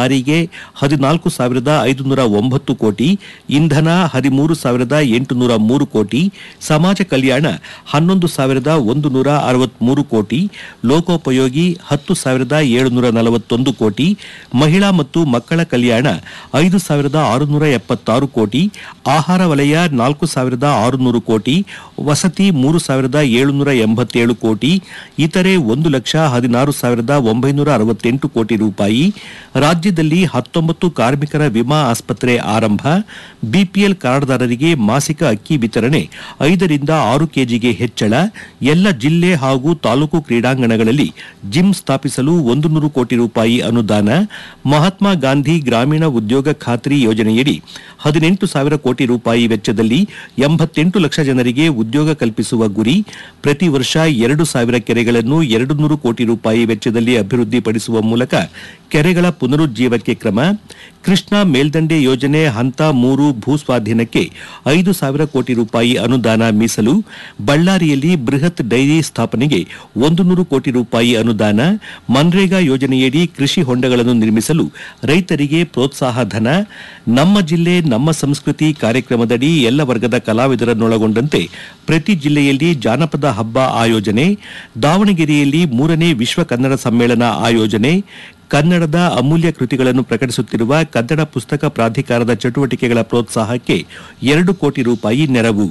ಸಾರಿಗೆ ಹದಿನಾಲ್ಕು ಸಾವಿರದ ಐದುನೂರ ಒಂಬತ್ತು ಕೋಟಿ ಇಂಧನ ಹದಿಮೂರು ಸಾವಿರದ ಎಂಟುನೂರ ಮೂರು ಕೋಟಿ ಸಮಾಜ ಕಲ್ಯಾಣ ಹನ್ನೊಂದು ಸಾವಿರದ ಒಂದು ನೂರ ಅರವತ್ಮೂರು ಕೋಟಿ ಲೋಕೋಪಯೋಗಿ ಹತ್ತು ಸಾವಿರದ ಏಳುನೂರ ನಲವತ್ತೊಂದು ಕೋಟಿ ಮಹಿಳಾ ಮತ್ತು ಮಕ್ಕಳ ಕಲ್ಯಾಣ ಐದು ಸಾವಿರದ ಆರುನೂರ ಎಪ್ಪತ್ತಾರು ಕೋಟಿ ಆಹಾರ ವಲಯ ನಾಲ್ಕು ಸಾವಿರದ ಆರುನೂರು ಕೋಟಿ ವಸತಿ ಮೂರು ಸಾವಿರದ ಏಳುನೂರ ಎಂಬತ್ತೇಳು ಕೋಟಿ ಇತರೆ ಒಂದು ಲಕ್ಷ ಹದಿನಾರು ಸಾವಿರದ ಒಂಬೈನೂರ ಅರವತ್ತೆಂಟು ಕೋಟಿ ರೂಪಾಯಿ ರಾಜ್ಯದಲ್ಲಿ ಹತ್ತೊಂಬತ್ತು ಕಾರ್ಮಿಕರ ವಿಮಾ ಆಸ್ಪತ್ರೆ ಆರಂಭ ಬಿಪಿಎಲ್ ಕಾರ್ಡ್ದಾರರಿಗೆ ಮಾಸಿಕ ಅಕ್ಕಿ ವಿತರಣೆ ಐದರಿಂದ ಆರು ಕೆಜಿಗೆ ಹೆಚ್ಚಳ ಎಲ್ಲ ಜಿಲ್ಲೆ ಹಾಗೂ ತಾಲೂಕು ಕ್ರೀಡಾಂಗಣಗಳಲ್ಲಿ ಜಿಮ್ ಸ್ಥಾಪಿಸಲು ಒಂದು ನೂರು ಕೋಟಿ ರೂಪಾಯಿ ಅನುದಾನ ಮಹಾತ್ಮ ಗಾಂಧಿ ಗ್ರಾಮೀಣ ಉದ್ಯೋಗ ಖಾತ್ರಿ ಯೋಜನೆಯಡಿ ಹದಿನೆಂಟು ಸಾವಿರ ಕೋಟಿ ರೂಪಾಯಿ ವೆಚ್ಚದಲ್ಲಿ ಎಂಬತ್ತೆಂಟು ಲಕ್ಷ ಜನರಿಗೆ ಉದ್ಯೋಗ ಕಲ್ಪಿಸುವ ಗುರಿ ಪ್ರತಿ ವರ್ಷ ಎರಡು ಸಾವಿರ ಕೆರೆಗಳನ್ನು ಎರಡು ನೂರು ಕೋಟಿ ರೂಪಾಯಿ ವೆಚ್ಚದಲ್ಲಿ ಅಭಿವೃದ್ಧಿಪಡಿಸುವ ಮೂಲಕ ಕೆರೆಗಳ ಪುನರುಜ್ಜೀವಕ್ಕೆ ಕ್ರಮ ಕೃಷ್ಣಾ ಮೇಲ್ದಂಡೆ ಯೋಜನೆ ಹಂತ ಮೂರು ಭೂಸ್ವಾಧೀನಕ್ಕೆ ಐದು ಸಾವಿರ ಕೋಟಿ ರೂಪಾಯಿ ಅನುದಾನ ಮೀಸಲು ಬಳ್ಳಾರಿಯಲ್ಲಿ ಬೃಹತ್ ಡೈರಿ ಸ್ಥಾಪನೆಗೆ ಒಂದು ನೂರು ಕೋಟಿ ರೂಪಾಯಿ ಅನುದಾನ ಮನ್ರೇಗಾ ಯೋಜನೆಯಡಿ ಕೃಷಿ ಹೊಂಡಗಳನ್ನು ನಿರ್ಮಿಸಲು ರೈತರಿಗೆ ಪ್ರೋತ್ಸಾಹ ಧನ ನಮ್ಮ ಜಿಲ್ಲೆ ನಮ್ಮ ಸಂಸ್ಕೃತಿ ಕಾರ್ಯಕ್ರಮದಡಿ ಎಲ್ಲ ವರ್ಗದ ಕಲಾವಿದರನ್ನೊಳಗೊಂಡಂತೆ ಪ್ರತಿ ಜಿಲ್ಲೆಯಲ್ಲಿ ಜಾನಪದ ಹಬ್ಬ ಆಯೋಜನೆ ದಾವಣಗೆರೆಯಲ್ಲಿ ಮೂರನೇ ವಿಶ್ವ ಕನ್ನಡ ಸಮ್ಮೇಳನ ಆಯೋಜನೆ ಕನ್ನಡದ ಅಮೂಲ್ಯ ಕೃತಿಗಳನ್ನು ಪ್ರಕಟಿಸುತ್ತಿರುವ ಕನ್ನಡ ಪುಸ್ತಕ ಪ್ರಾಧಿಕಾರದ ಚಟುವಟಿಕೆಗಳ ಪ್ರೋತ್ಸಾಹಕ್ಕೆ ಎರಡು ಕೋಟಿ ರೂಪಾಯಿ ನೆರವು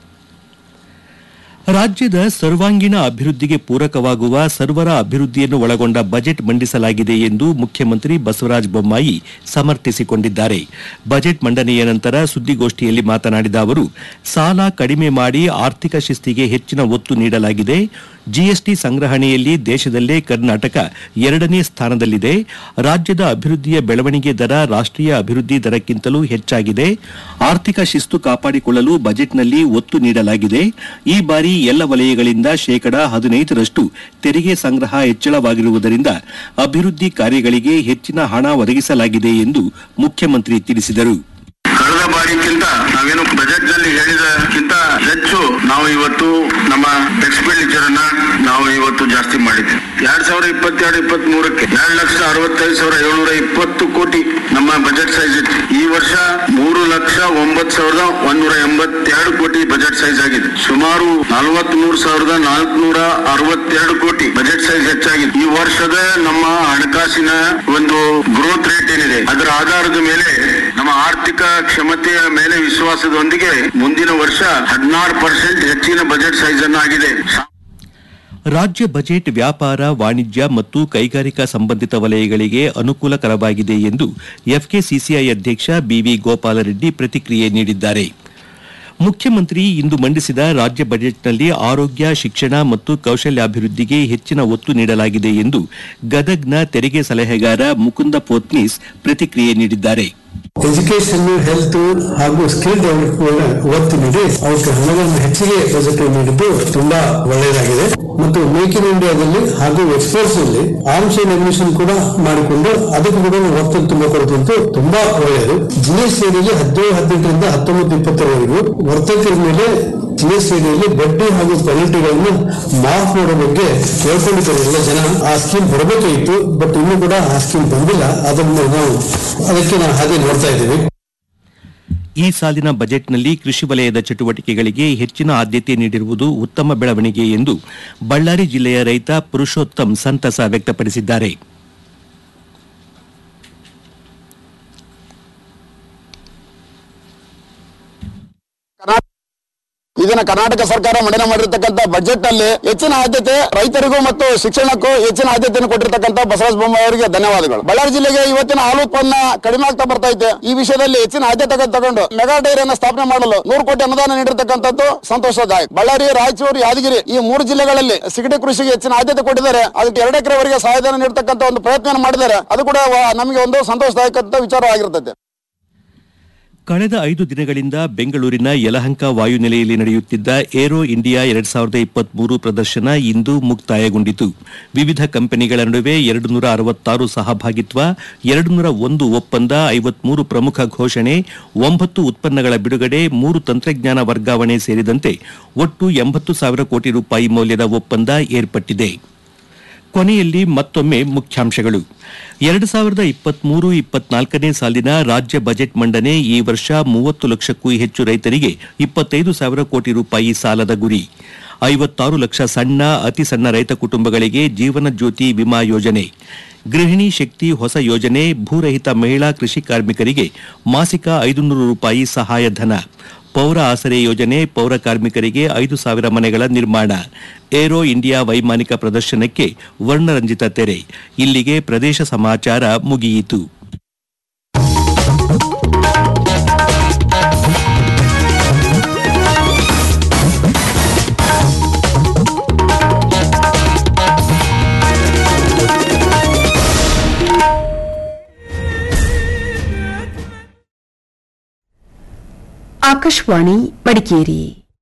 ರಾಜ್ಯದ ಸರ್ವಾಂಗೀಣ ಅಭಿವೃದ್ಧಿಗೆ ಪೂರಕವಾಗುವ ಸರ್ವರ ಅಭಿವೃದ್ಧಿಯನ್ನು ಒಳಗೊಂಡ ಬಜೆಟ್ ಮಂಡಿಸಲಾಗಿದೆ ಎಂದು ಮುಖ್ಯಮಂತ್ರಿ ಬಸವರಾಜ ಬೊಮ್ಮಾಯಿ ಸಮರ್ಥಿಸಿಕೊಂಡಿದ್ದಾರೆ ಬಜೆಟ್ ಮಂಡನೆಯ ನಂತರ ಸುದ್ದಿಗೋಷ್ಠಿಯಲ್ಲಿ ಮಾತನಾಡಿದ ಅವರು ಸಾಲ ಕಡಿಮೆ ಮಾಡಿ ಆರ್ಥಿಕ ಶಿಸ್ತಿಗೆ ಹೆಚ್ಚಿನ ಒತ್ತು ನೀಡಲಾಗಿದೆ ಜಿಎಸ್ಟಿ ಸಂಗ್ರಹಣೆಯಲ್ಲಿ ದೇಶದಲ್ಲೇ ಕರ್ನಾಟಕ ಎರಡನೇ ಸ್ಥಾನದಲ್ಲಿದೆ ರಾಜ್ಯದ ಅಭಿವೃದ್ಧಿಯ ಬೆಳವಣಿಗೆ ದರ ರಾಷ್ಟ್ರೀಯ ಅಭಿವೃದ್ಧಿ ದರಕ್ಕಿಂತಲೂ ಹೆಚ್ಚಾಗಿದೆ ಆರ್ಥಿಕ ಶಿಸ್ತು ಕಾಪಾಡಿಕೊಳ್ಳಲು ಬಜೆಟ್ನಲ್ಲಿ ಒತ್ತು ನೀಡಲಾಗಿದೆ ಈ ಬಾರಿ ಎಲ್ಲ ವಲಯಗಳಿಂದ ಶೇಕಡಾ ಹದಿನೈದರಷ್ಟು ತೆರಿಗೆ ಸಂಗ್ರಹ ಹೆಚ್ಚಳವಾಗಿರುವುದರಿಂದ ಅಭಿವೃದ್ಧಿ ಕಾರ್ಯಗಳಿಗೆ ಹೆಚ್ಚಿನ ಹಣ ಒದಗಿಸಲಾಗಿದೆ ಎಂದು ಮುಖ್ಯಮಂತ್ರಿ ತಿಳಿಸಿದರು ಕಳೆದ ಬಾರಿಗಿಂತ ನಾವೇನು ಬಜೆಟ್ ನಲ್ಲಿ ಹೇಳಿದಕ್ಕಿಂತ ಹೆಚ್ಚು ನಾವು ಇವತ್ತು ನಮ್ಮ ಎಕ್ಸ್ಪೆಂಡಿಚರ್ ಅನ್ನ ನಾವು ಇವತ್ತು ಜಾಸ್ತಿ ಮಾಡಿದ್ವಿ ಎರಡ್ ಸಾವಿರದ ಇಪ್ಪತ್ತೆರಡು ಇಪ್ಪತ್ತ್ ಮೂರಕ್ಕೆ ಎರಡ್ ಲಕ್ಷ ಅರವತ್ತೈದು ಸಾವಿರ ಏಳ್ನೂರ ಇಪ್ಪತ್ತು ಕೋಟಿ ನಮ್ಮ ಬಜೆಟ್ ಸೈಜ್ ಇತ್ತು ಈ ವರ್ಷ ಮೂರು ಲಕ್ಷ ಒಂಬತ್ತು ಸಾವಿರದ ಒಂದೂರ ಎಂಬತ್ತೆರಡು ಕೋಟಿ ಬಜೆಟ್ ಸೈಜ್ ಆಗಿದೆ ಸುಮಾರು ನಲವತ್ತ್ ಮೂರು ಸಾವಿರದ ನಾಲ್ಕುನೂರ ಅರವತ್ತೆರಡು ಕೋಟಿ ಬಜೆಟ್ ಸೈಜ್ ಹೆಚ್ಚಾಗಿದೆ ಈ ವರ್ಷದ ನಮ್ಮ ಹಣಕಾಸಿನ ಒಂದು ಗ್ರೋತ್ ರೇಟ್ ಏನಿದೆ ಅದರ ಆಧಾರದ ಮೇಲೆ ನಮ್ಮ ಆರ್ಥಿಕ ಕ್ಷಮತೆಯ ಮೇಲೆ ವಿಶ್ವಾಸದೊಂದಿಗೆ ಮುಂದಿನ ವರ್ಷ ಹದಿನಾರು ಪರ್ಸೆಂಟ್ ಹೆಚ್ಚಿನ ಬಜೆಟ್ ಸೈಜ್ ಅನ್ನು ಆಗಿದೆ ರಾಜ್ಯ ಬಜೆಟ್ ವ್ಯಾಪಾರ ವಾಣಿಜ್ಯ ಮತ್ತು ಕೈಗಾರಿಕಾ ಸಂಬಂಧಿತ ವಲಯಗಳಿಗೆ ಅನುಕೂಲಕರವಾಗಿದೆ ಎಂದು ಎಫ್ಕೆಸಿಸಿಐ ಅಧ್ಯಕ್ಷ ಬಿವಿ ಗೋಪಾಲರೆಡ್ಡಿ ಪ್ರತಿಕ್ರಿಯೆ ನೀಡಿದ್ದಾರೆ ಮುಖ್ಯಮಂತ್ರಿ ಇಂದು ಮಂಡಿಸಿದ ರಾಜ್ಯ ಬಜೆಟ್ನಲ್ಲಿ ಆರೋಗ್ಯ ಶಿಕ್ಷಣ ಮತ್ತು ಕೌಶಲ್ಯಾಭಿವೃದ್ಧಿಗೆ ಹೆಚ್ಚಿನ ಒತ್ತು ನೀಡಲಾಗಿದೆ ಎಂದು ಗದಗ್ನ ತೆರಿಗೆ ಸಲಹೆಗಾರ ಮುಕುಂದ ಪೋತ್ನೀಸ್ ಪ್ರತಿಕ್ರಿಯೆ ನೀಡಿದ್ದಾರೆ ಎಜುಕೇಶನ್ ಹೆಲ್ತ್ ಹಾಗೂ ಸ್ಕಿಲ್ ಡೆವಲಪ್ಮೆಂಟ್ ಒತ್ತು ನೀಡಿ ಅವಕ್ಕೆ ಹಣವನ್ನು ಹೆಚ್ಚಿಗೆ ಬಜೆಟ್ ನೀಡಿದ್ದು ತುಂಬಾ ಒಳ್ಳೆಯದಾಗಿದೆ ಮತ್ತು ಮೇಕ್ ಇನ್ ಇಂಡಿಯಾದಲ್ಲಿ ಹಾಗೂ ಎಕ್ಸ್ಪೋರ್ಟ್ಸ್ ನಲ್ಲಿ ಆರ್ಮ್ಸ್ ಅಂಡ್ ಅಡ್ಮಿಷನ್ ಕೂಡ ಮಾಡಿಕೊಂಡು ಅದಕ್ಕೂ ಕೂಡ ಒತ್ತು ತುಂಬ ಕೊಡುತ್ತಂತೂ ತುಂಬಾ ಒಳ್ಳೆಯದು ಜಿಎಸ್ಟಿಯಲ್ಲಿ ಹದಿನೇಳು ಹದಿನೆಂಟರಿಂದ ಹತ್ತೊಂಬತ್ತು ಇಪ್ಪತ್ತರವರೆಗೂ ವರ್ತಕರ ಮೇಲೆ ಜಿಎಸ್ಟಿಯಲ್ಲಿ ಬಡ್ಡಿ ಹಾಗೂ ಪೆನಲ್ಟಿಗಳನ್ನು ಮಾಫ್ ಮಾಡೋ ಬಗ್ಗೆ ಕೇಳ್ಕೊಂಡಿದ್ದಾರೆ ಎಲ್ಲ ಜನ ಆ ಸ್ಕೀಮ್ ಬರಬೇಕಾಗಿತ್ತು ಬಟ್ ಇನ್ನೂ ಕೂಡ ಆ ಸ್ಕೀಮ್ ಬಂದಿಲ್ಲ ಅದನ್ನು ನಾವು ಅದಕ್ಕೆ ನಾವು ಹಾಗೆ ನೋಡ್ತಾ ಇದ್ದೀವಿ ಈ ಸಾಲಿನ ಬಜೆಟ್ನಲ್ಲಿ ಕೃಷಿ ವಲಯದ ಚಟುವಟಿಕೆಗಳಿಗೆ ಹೆಚ್ಚಿನ ಆದ್ಯತೆ ನೀಡಿರುವುದು ಉತ್ತಮ ಬೆಳವಣಿಗೆ ಎಂದು ಬಳ್ಳಾರಿ ಜಿಲ್ಲೆಯ ರೈತ ಪುರುಷೋತ್ತಮ್ ಸಂತಸ ವ್ಯಕ್ತಪಡಿಸಿದ್ದಾರೆ ಇದನ್ನ ಕರ್ನಾಟಕ ಸರ್ಕಾರ ಮಂಡನೆ ಮಾಡಿರ್ತಕ್ಕಂಥ ಬಜೆಟ್ ನಲ್ಲಿ ಹೆಚ್ಚಿನ ಆದ್ಯತೆ ರೈತರಿಗೂ ಮತ್ತು ಶಿಕ್ಷಣಕ್ಕೂ ಹೆಚ್ಚಿನ ಆದ್ಯತೆಯನ್ನು ಕೊಟ್ಟಿರ್ತಕ್ಕಂಥ ಬಸವರಾಜ ಬೊಮ್ಮಾಯಿ ಅವರಿಗೆ ಧನ್ಯವಾದಗಳು ಬಳ್ಳಾರಿ ಜಿಲ್ಲೆಗೆ ಇವತ್ತಿನ ಹಾಲು ಉತ್ಪನ್ನ ಕಡಿಮೆ ಆಗ್ತಾ ಬರ್ತಾ ಇದೆ ಈ ವಿಷಯದಲ್ಲಿ ಹೆಚ್ಚಿನ ಆದ್ಯತೆ ತಗೊಂಡು ಮೆಗಾ ಡೈರಿಯನ್ನು ಸ್ಥಾಪನೆ ಮಾಡಲು ನೂರು ಕೋಟಿ ಅನುದಾನ ನೀಡಿರ್ತಕ್ಕಂಥದ್ದು ಸಂತೋಷದಾಯಕ ಬಳ್ಳಾರಿ ರಾಯಚೂರು ಯಾದಗಿರಿ ಈ ಮೂರು ಜಿಲ್ಲೆಗಳಲ್ಲಿ ಸಿಗಡಿ ಕೃಷಿಗೆ ಹೆಚ್ಚಿನ ಆದ್ಯತೆ ಕೊಟ್ಟಿದ್ದಾರೆ ಅದಕ್ಕೆ ಎರಡು ಎಕರೆವರೆಗೆ ಸಹಾಯಧನ ನೀಡತಕ್ಕಂಥ ಒಂದು ಪ್ರಯತ್ನ ಮಾಡಿದ್ದಾರೆ ಅದು ಕೂಡ ವ- ನಮಗೆ ಒಂದು ಸಂತೋಷದಾಯಕ ವಿಚಾರವಾಗಿರ್ತದೆ ಕಳೆದ ಐದು ದಿನಗಳಿಂದ ಬೆಂಗಳೂರಿನ ಯಲಹಂಕ ವಾಯುನೆಲೆಯಲ್ಲಿ ನಡೆಯುತ್ತಿದ್ದ ಏರೋ ಇಂಡಿಯಾ ಎರಡ್ ಸಾವಿರದ ಇಪ್ಪತ್ಮೂರು ಪ್ರದರ್ಶನ ಇಂದು ಮುಕ್ತಾಯಗೊಂಡಿತು ವಿವಿಧ ಕಂಪನಿಗಳ ನಡುವೆ ಎರಡು ನೂರ ಅರವತ್ತಾರು ಸಹಭಾಗಿತ್ವ ಎರಡು ನೂರ ಒಂದು ಒಪ್ಪಂದ ಐವತ್ಮೂರು ಪ್ರಮುಖ ಘೋಷಣೆ ಒಂಬತ್ತು ಉತ್ಪನ್ನಗಳ ಬಿಡುಗಡೆ ಮೂರು ತಂತ್ರಜ್ಞಾನ ವರ್ಗಾವಣೆ ಸೇರಿದಂತೆ ಒಟ್ಟು ಎಂಬತ್ತು ಸಾವಿರ ಕೋಟಿ ರೂಪಾಯಿ ಮೌಲ್ಯದ ಒಪ್ಪಂದ ಏರ್ಪಟ್ಟಿದೆ ಕೊನೆಯಲ್ಲಿ ಮತ್ತೊಮ್ಮೆ ಮುಖ್ಯಾಂಶಗಳು ಎರಡು ಸಾವಿರದ ಇಪ್ಪತ್ಮೂರು ಇಪ್ಪತ್ನಾಲ್ಕನೇ ಸಾಲಿನ ರಾಜ್ಯ ಬಜೆಟ್ ಮಂಡನೆ ಈ ವರ್ಷ ಮೂವತ್ತು ಲಕ್ಷಕ್ಕೂ ಹೆಚ್ಚು ರೈತರಿಗೆ ಇಪ್ಪತ್ತೈದು ಸಾವಿರ ಕೋಟಿ ರೂಪಾಯಿ ಸಾಲದ ಗುರಿ ಐವತ್ತಾರು ಲಕ್ಷ ಸಣ್ಣ ಅತಿ ಸಣ್ಣ ರೈತ ಕುಟುಂಬಗಳಿಗೆ ಜೀವನ ಜ್ಯೋತಿ ವಿಮಾ ಯೋಜನೆ ಗೃಹಿಣಿ ಶಕ್ತಿ ಹೊಸ ಯೋಜನೆ ಭೂರಹಿತ ಮಹಿಳಾ ಕೃಷಿ ಕಾರ್ಮಿಕರಿಗೆ ಮಾಸಿಕ ಐದುನೂರು ರೂಪಾಯಿ ಸಹಾಯಧನ ಪೌರ ಆಸರೆ ಯೋಜನೆ ಪೌರ ಕಾರ್ಮಿಕರಿಗೆ ಐದು ಸಾವಿರ ಮನೆಗಳ ನಿರ್ಮಾಣ ಏರೋ ಇಂಡಿಯಾ ವೈಮಾನಿಕ ಪ್ರದರ್ಶನಕ್ಕೆ ವರ್ಣರಂಜಿತ ತೆರೆ ಇಲ್ಲಿಗೆ ಪ್ರದೇಶ ಸಮಾಚಾರ ಮುಗಿಯಿತು ಆಕಾಶವಾಣಿ ಮಡಿಕೇರಿ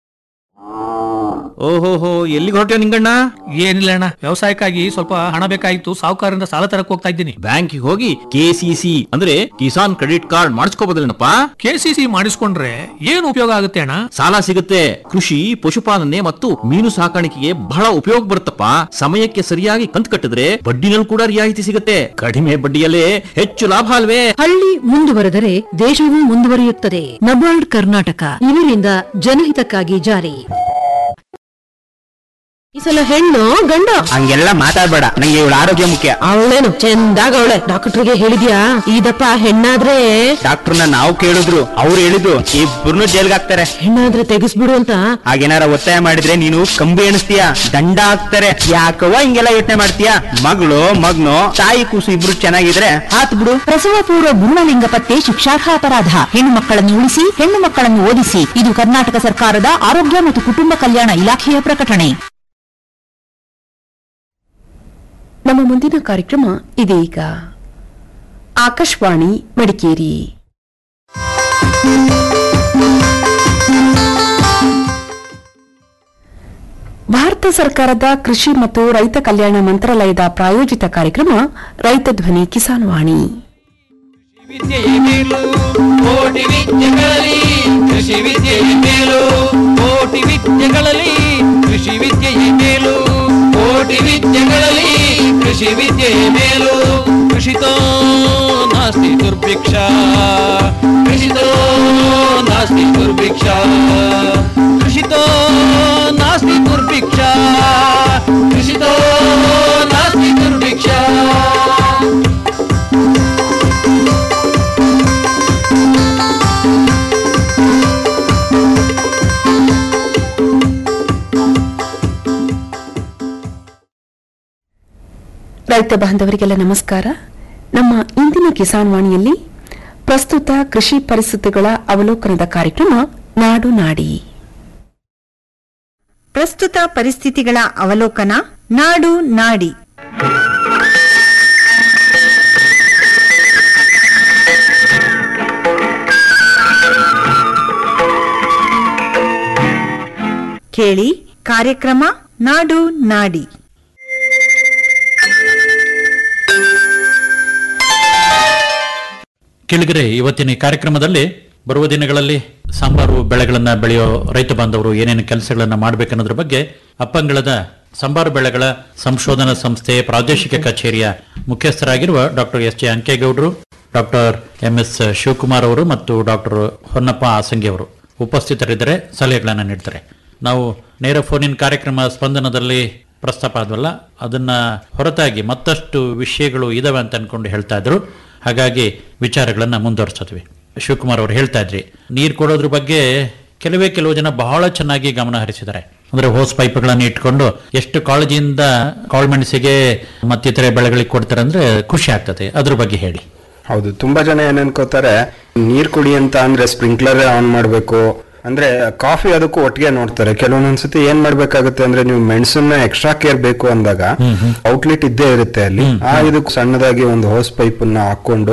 ಓಹೋಹೋ ಎಲ್ಲಿಗೆ ಹೊರಟ್ಯೋ ನಿಂಗಣ್ಣ ಏನಿಲ್ಲ ಅಣ್ಣ ವ್ಯವಸಾಯಕ್ಕಾಗಿ ಸ್ವಲ್ಪ ಹಣ ಬೇಕಾಗಿತ್ತು ಸಾಹುಕಾರರಿಂದ ಸಾಲ ತರಕ್ ಹೋಗ್ತಾ ಇದ್ದೀನಿ ಬ್ಯಾಂಕಿಗೆ ಹೋಗಿ ಕೆಸಿಸಿ ಅಂದ್ರೆ ಕಿಸಾನ್ ಕ್ರೆಡಿಟ್ ಕಾರ್ಡ್ ಮಾಡಿಸ್ಕೋಬೋದಲ್ಲೇನಪ್ಪ ಕೆಸಿಸಿ ಮಾಡಿಸ್ಕೊಂಡ್ರೆ ಏನು ಉಪಯೋಗ ಆಗುತ್ತೆ ಅಣ್ಣ ಸಾಲ ಸಿಗುತ್ತೆ ಕೃಷಿ ಪಶುಪಾಲನೆ ಮತ್ತು ಮೀನು ಸಾಕಾಣಿಕೆಗೆ ಬಹಳ ಉಪಯೋಗ ಬರುತ್ತಪ್ಪ ಸಮಯಕ್ಕೆ ಸರಿಯಾಗಿ ಕಂತು ಕಟ್ಟಿದ್ರೆ ಬಡ್ಡಿನಲ್ಲಿ ಕೂಡ ರಿಯಾಯಿತಿ ಸಿಗುತ್ತೆ ಕಡಿಮೆ ಬಡ್ಡಿಯಲ್ಲೇ ಹೆಚ್ಚು ಲಾಭ ಅಲ್ವೇ ಹಳ್ಳಿ ಮುಂದುವರೆದರೆ ದೇಶವೂ ಮುಂದುವರಿಯುತ್ತದೆ ನಬಾರ್ಡ್ ಕರ್ನಾಟಕ ಇವರಿಂದ ಜನಹಿತಕ್ಕಾಗಿ ಜಾರಿ ಈ ಸಲ ಹೆಣ್ಣು ಗಂಡ ಹಂಗೆಲ್ಲ ಮಾತಾಡ್ಬೇಡ ನಂಗೆ ಇವಳ ಆರೋಗ್ಯ ಮುಖ್ಯ ಅವಳೇನು ಚಂದಾಗ ಅವಳೆ ಡಾಕ್ಟರ್ಗೆ ಹೇಳಿದ್ಯಾ ಇದಪ್ಪ ಹೆಣ್ಣಾದ್ರೆ ಡಾಕ್ಟರ್ನ ನಾವು ಕೇಳಿದ್ರು ಅವ್ರು ಹೇಳಿದ್ರು ಇಬ್ಬರನ್ನು ಜೈಲ್ಗೆ ಹಾಕ್ತಾರೆ ಹೆಣ್ಣಾದ್ರೆ ತೆಗಿಸ್ಬಿಡು ಅಂತ ಹಾಗೇನಾರ ಒತ್ತಾಯ ಮಾಡಿದ್ರೆ ನೀನು ಕಂಬಿ ಎಣಿಸ್ತೀಯ ದಂಡ ಹಾಕ್ತಾರೆ ಯಾಕವ್ವ ಹಿಂಗೆಲ್ಲ ಯೋಚನೆ ಮಾಡ್ತೀಯ ಮಗಳು ಮಗ್ನು ತಾಯಿ ಕೂಸು ಇಬ್ರು ಚೆನ್ನಾಗಿದ್ರೆ ಹಾತ್ ಬಿಡು ಪ್ರಸವ ಪೂರ್ವ ಭ್ರೂಣಲಿಂಗ ಪತ್ತೆ ಶಿಕ್ಷಾರ್ಹ ಅಪರಾಧ ಹೆಣ್ಣು ಮಕ್ಕಳನ್ನು ಉಳಿಸಿ ಹೆಣ್ಣು ಮಕ್ಕಳನ್ನು ಓದಿಸಿ ಇದು ಕರ್ನಾಟಕ ಸರ್ಕಾರದ ಆರೋಗ್ಯ ಮತ್ತು ಕುಟುಂಬ ಕಲ್ಯಾಣ ಇಲಾಖೆಯ ಪ್ರಕಟಣೆ ನಮ್ಮ ಮುಂದಿನ ಕಾರ್ಯಕ್ರಮ ಇದೀಗ ಆಕಾಶವಾಣಿ ಮಡಿಕೇರಿ ಭಾರತ ಸರ್ಕಾರದ ಕೃಷಿ ಮತ್ತು ರೈತ ಕಲ್ಯಾಣ ಮಂತ್ರಾಲಯದ ಪ್ರಾಯೋಜಿತ ಕಾರ್ಯಕ್ರಮ ರೈತ ಧ್ವನಿ ಕಿಸಾನ್ ವಾಣಿ ವಿದ್ಯೆಯೇ ಮೇಲು ಕೋಟಿ ವಿದ್ಯೆಗಳಲ್ಲಿ ಕೃಷಿ ವಿದ್ಯೆಯೇ ಮೇಲು ಕೋಟಿ ವಿದ್ಯೆಗಳಲ್ಲಿ ಕೃಷಿ ವಿದ್ಯೆಯೇ ಮೇಲು ಕೋಟಿ ವಿದ್ಯೆಗಳಲ್ಲಿ ಕೃಷಿ ವಿದ್ಯೆಯೇ ಮೇಲು ಕೃಷಿತೋ ನಾಸ್ತಿ ದುರ್ಭಿಕ್ಷ ಕೃಷಿತೋ ನಾಸ್ತಿ ದುರ್ಭಿಕ್ಷ ಕೃಷಿತೋ ನಾಸ್ತಿ ದುರ್ಭಿಕ್ಷ ಕೃಷಿತೋ ನಾಸ್ತಿ ದುರ್ಭಿಕ್ಷ ರೈತ ಬಾಂಧವರಿಗೆಲ್ಲ ನಮಸ್ಕಾರ ನಮ್ಮ ಇಂದಿನ ಕಿಸಾನ್ ವಾಣಿಯಲ್ಲಿ ಪ್ರಸ್ತುತ ಕೃಷಿ ಪರಿಸ್ಥಿತಿಗಳ ಅವಲೋಕನದ ಕಾರ್ಯಕ್ರಮ ನಾಡು ನಾಡಿ ಪ್ರಸ್ತುತ ಪರಿಸ್ಥಿತಿಗಳ ಅವಲೋಕನ ನಾಡು ನಾಡಿ ಕೇಳಿ ಕಾರ್ಯಕ್ರಮ ನಾಡು ನಾಡಿ ಕೆಳಗರೆ ಇವತ್ತಿನ ಈ ಕಾರ್ಯಕ್ರಮದಲ್ಲಿ ಬರುವ ದಿನಗಳಲ್ಲಿ ಸಾಂಬಾರು ಬೆಳೆಗಳನ್ನ ಬೆಳೆಯೋ ರೈತ ಬಾಂಧವರು ಏನೇನು ಕೆಲಸಗಳನ್ನ ಮಾಡಬೇಕನ್ನೋದ್ರ ಬಗ್ಗೆ ಅಪ್ಪಂಗಳದ ಸಂಬಾರು ಬೆಳೆಗಳ ಸಂಶೋಧನಾ ಸಂಸ್ಥೆ ಪ್ರಾದೇಶಿಕ ಕಚೇರಿಯ ಮುಖ್ಯಸ್ಥರಾಗಿರುವ ಡಾಕ್ಟರ್ ಎಸ್ ಜೆ ಅಂಕೇಗೌಡರು ಡಾಕ್ಟರ್ ಎಂ ಎಸ್ ಶಿವಕುಮಾರ್ ಅವರು ಮತ್ತು ಡಾಕ್ಟರ್ ಹೊನ್ನಪ್ಪ ಆಸಂಗಿ ಅವರು ಉಪಸ್ಥಿತರಿದ್ದರೆ ಸಲಹೆಗಳನ್ನು ನೀಡ್ತಾರೆ ನಾವು ನೇರ ಫೋನಿನ ಕಾರ್ಯಕ್ರಮ ಸ್ಪಂದನದಲ್ಲಿ ಪ್ರಸ್ತಾಪ ಆದ್ವಲ್ಲ ಅದನ್ನ ಹೊರತಾಗಿ ಮತ್ತಷ್ಟು ವಿಷಯಗಳು ಇದಾವೆ ಅಂತ ಅನ್ಕೊಂಡು ಹೇಳ್ತಾ ಇದ್ರು ಹಾಗಾಗಿ ವಿಚಾರಗಳನ್ನ ಮುಂದುವರ್ಸತ್ವಿ ಶಿವಕುಮಾರ್ ಅವರು ಹೇಳ್ತಾ ಇದ್ರಿ ನೀರು ಕೊಡೋದ್ರ ಬಗ್ಗೆ ಕೆಲವೇ ಕೆಲವು ಜನ ಬಹಳ ಚೆನ್ನಾಗಿ ಗಮನ ಹರಿಸಿದ್ದಾರೆ ಅಂದ್ರೆ ಹೋಸ್ ಪೈಪ್ಗಳನ್ನ ಇಟ್ಕೊಂಡು ಎಷ್ಟು ಕಾಳಜಿಯಿಂದ ಕಾಳುಮೆಣಸಿಗೆ ಮತ್ತಿತರೆ ಬೆಳೆಗಳಿಗೆ ಕೊಡ್ತಾರೆ ಅಂದ್ರೆ ಖುಷಿ ಆಗ್ತದೆ ಅದ್ರ ಬಗ್ಗೆ ಹೇಳಿ ಹೌದು ತುಂಬಾ ಜನ ಏನ್ ಅನ್ಕೋತಾರೆ ನೀರ್ ಕುಡಿ ಅಂತ ಅಂದ್ರೆ ಸ್ಪ್ರಿಂಕ್ಲರ್ ಆನ್ ಮಾಡ್ಬೇಕು ಅಂದ್ರೆ ಕಾಫಿ ಅದಕ್ಕೂ ಒಟ್ಟಿಗೆ ನೋಡ್ತಾರೆ ಕೆಲವೊಂದ್ಸತಿ ಏನ್ ಮಾಡ್ಬೇಕಾಗುತ್ತೆ ಅಂದ್ರೆ ನೀವು ಮೆಣಸನ್ನ ಎಕ್ಸ್ಟ್ರಾ ಕೇರ್ ಬೇಕು ಅಂದಾಗ ಔಟ್ಲೆಟ್ ಇದ್ದೇ ಇರುತ್ತೆ ಅಲ್ಲಿ ಆ ಇದಕ್ಕೆ ಸಣ್ಣದಾಗಿ ಒಂದು ಹೋಸ್ ಪೈಪ್ ಅನ್ನ ಹಾಕೊಂಡು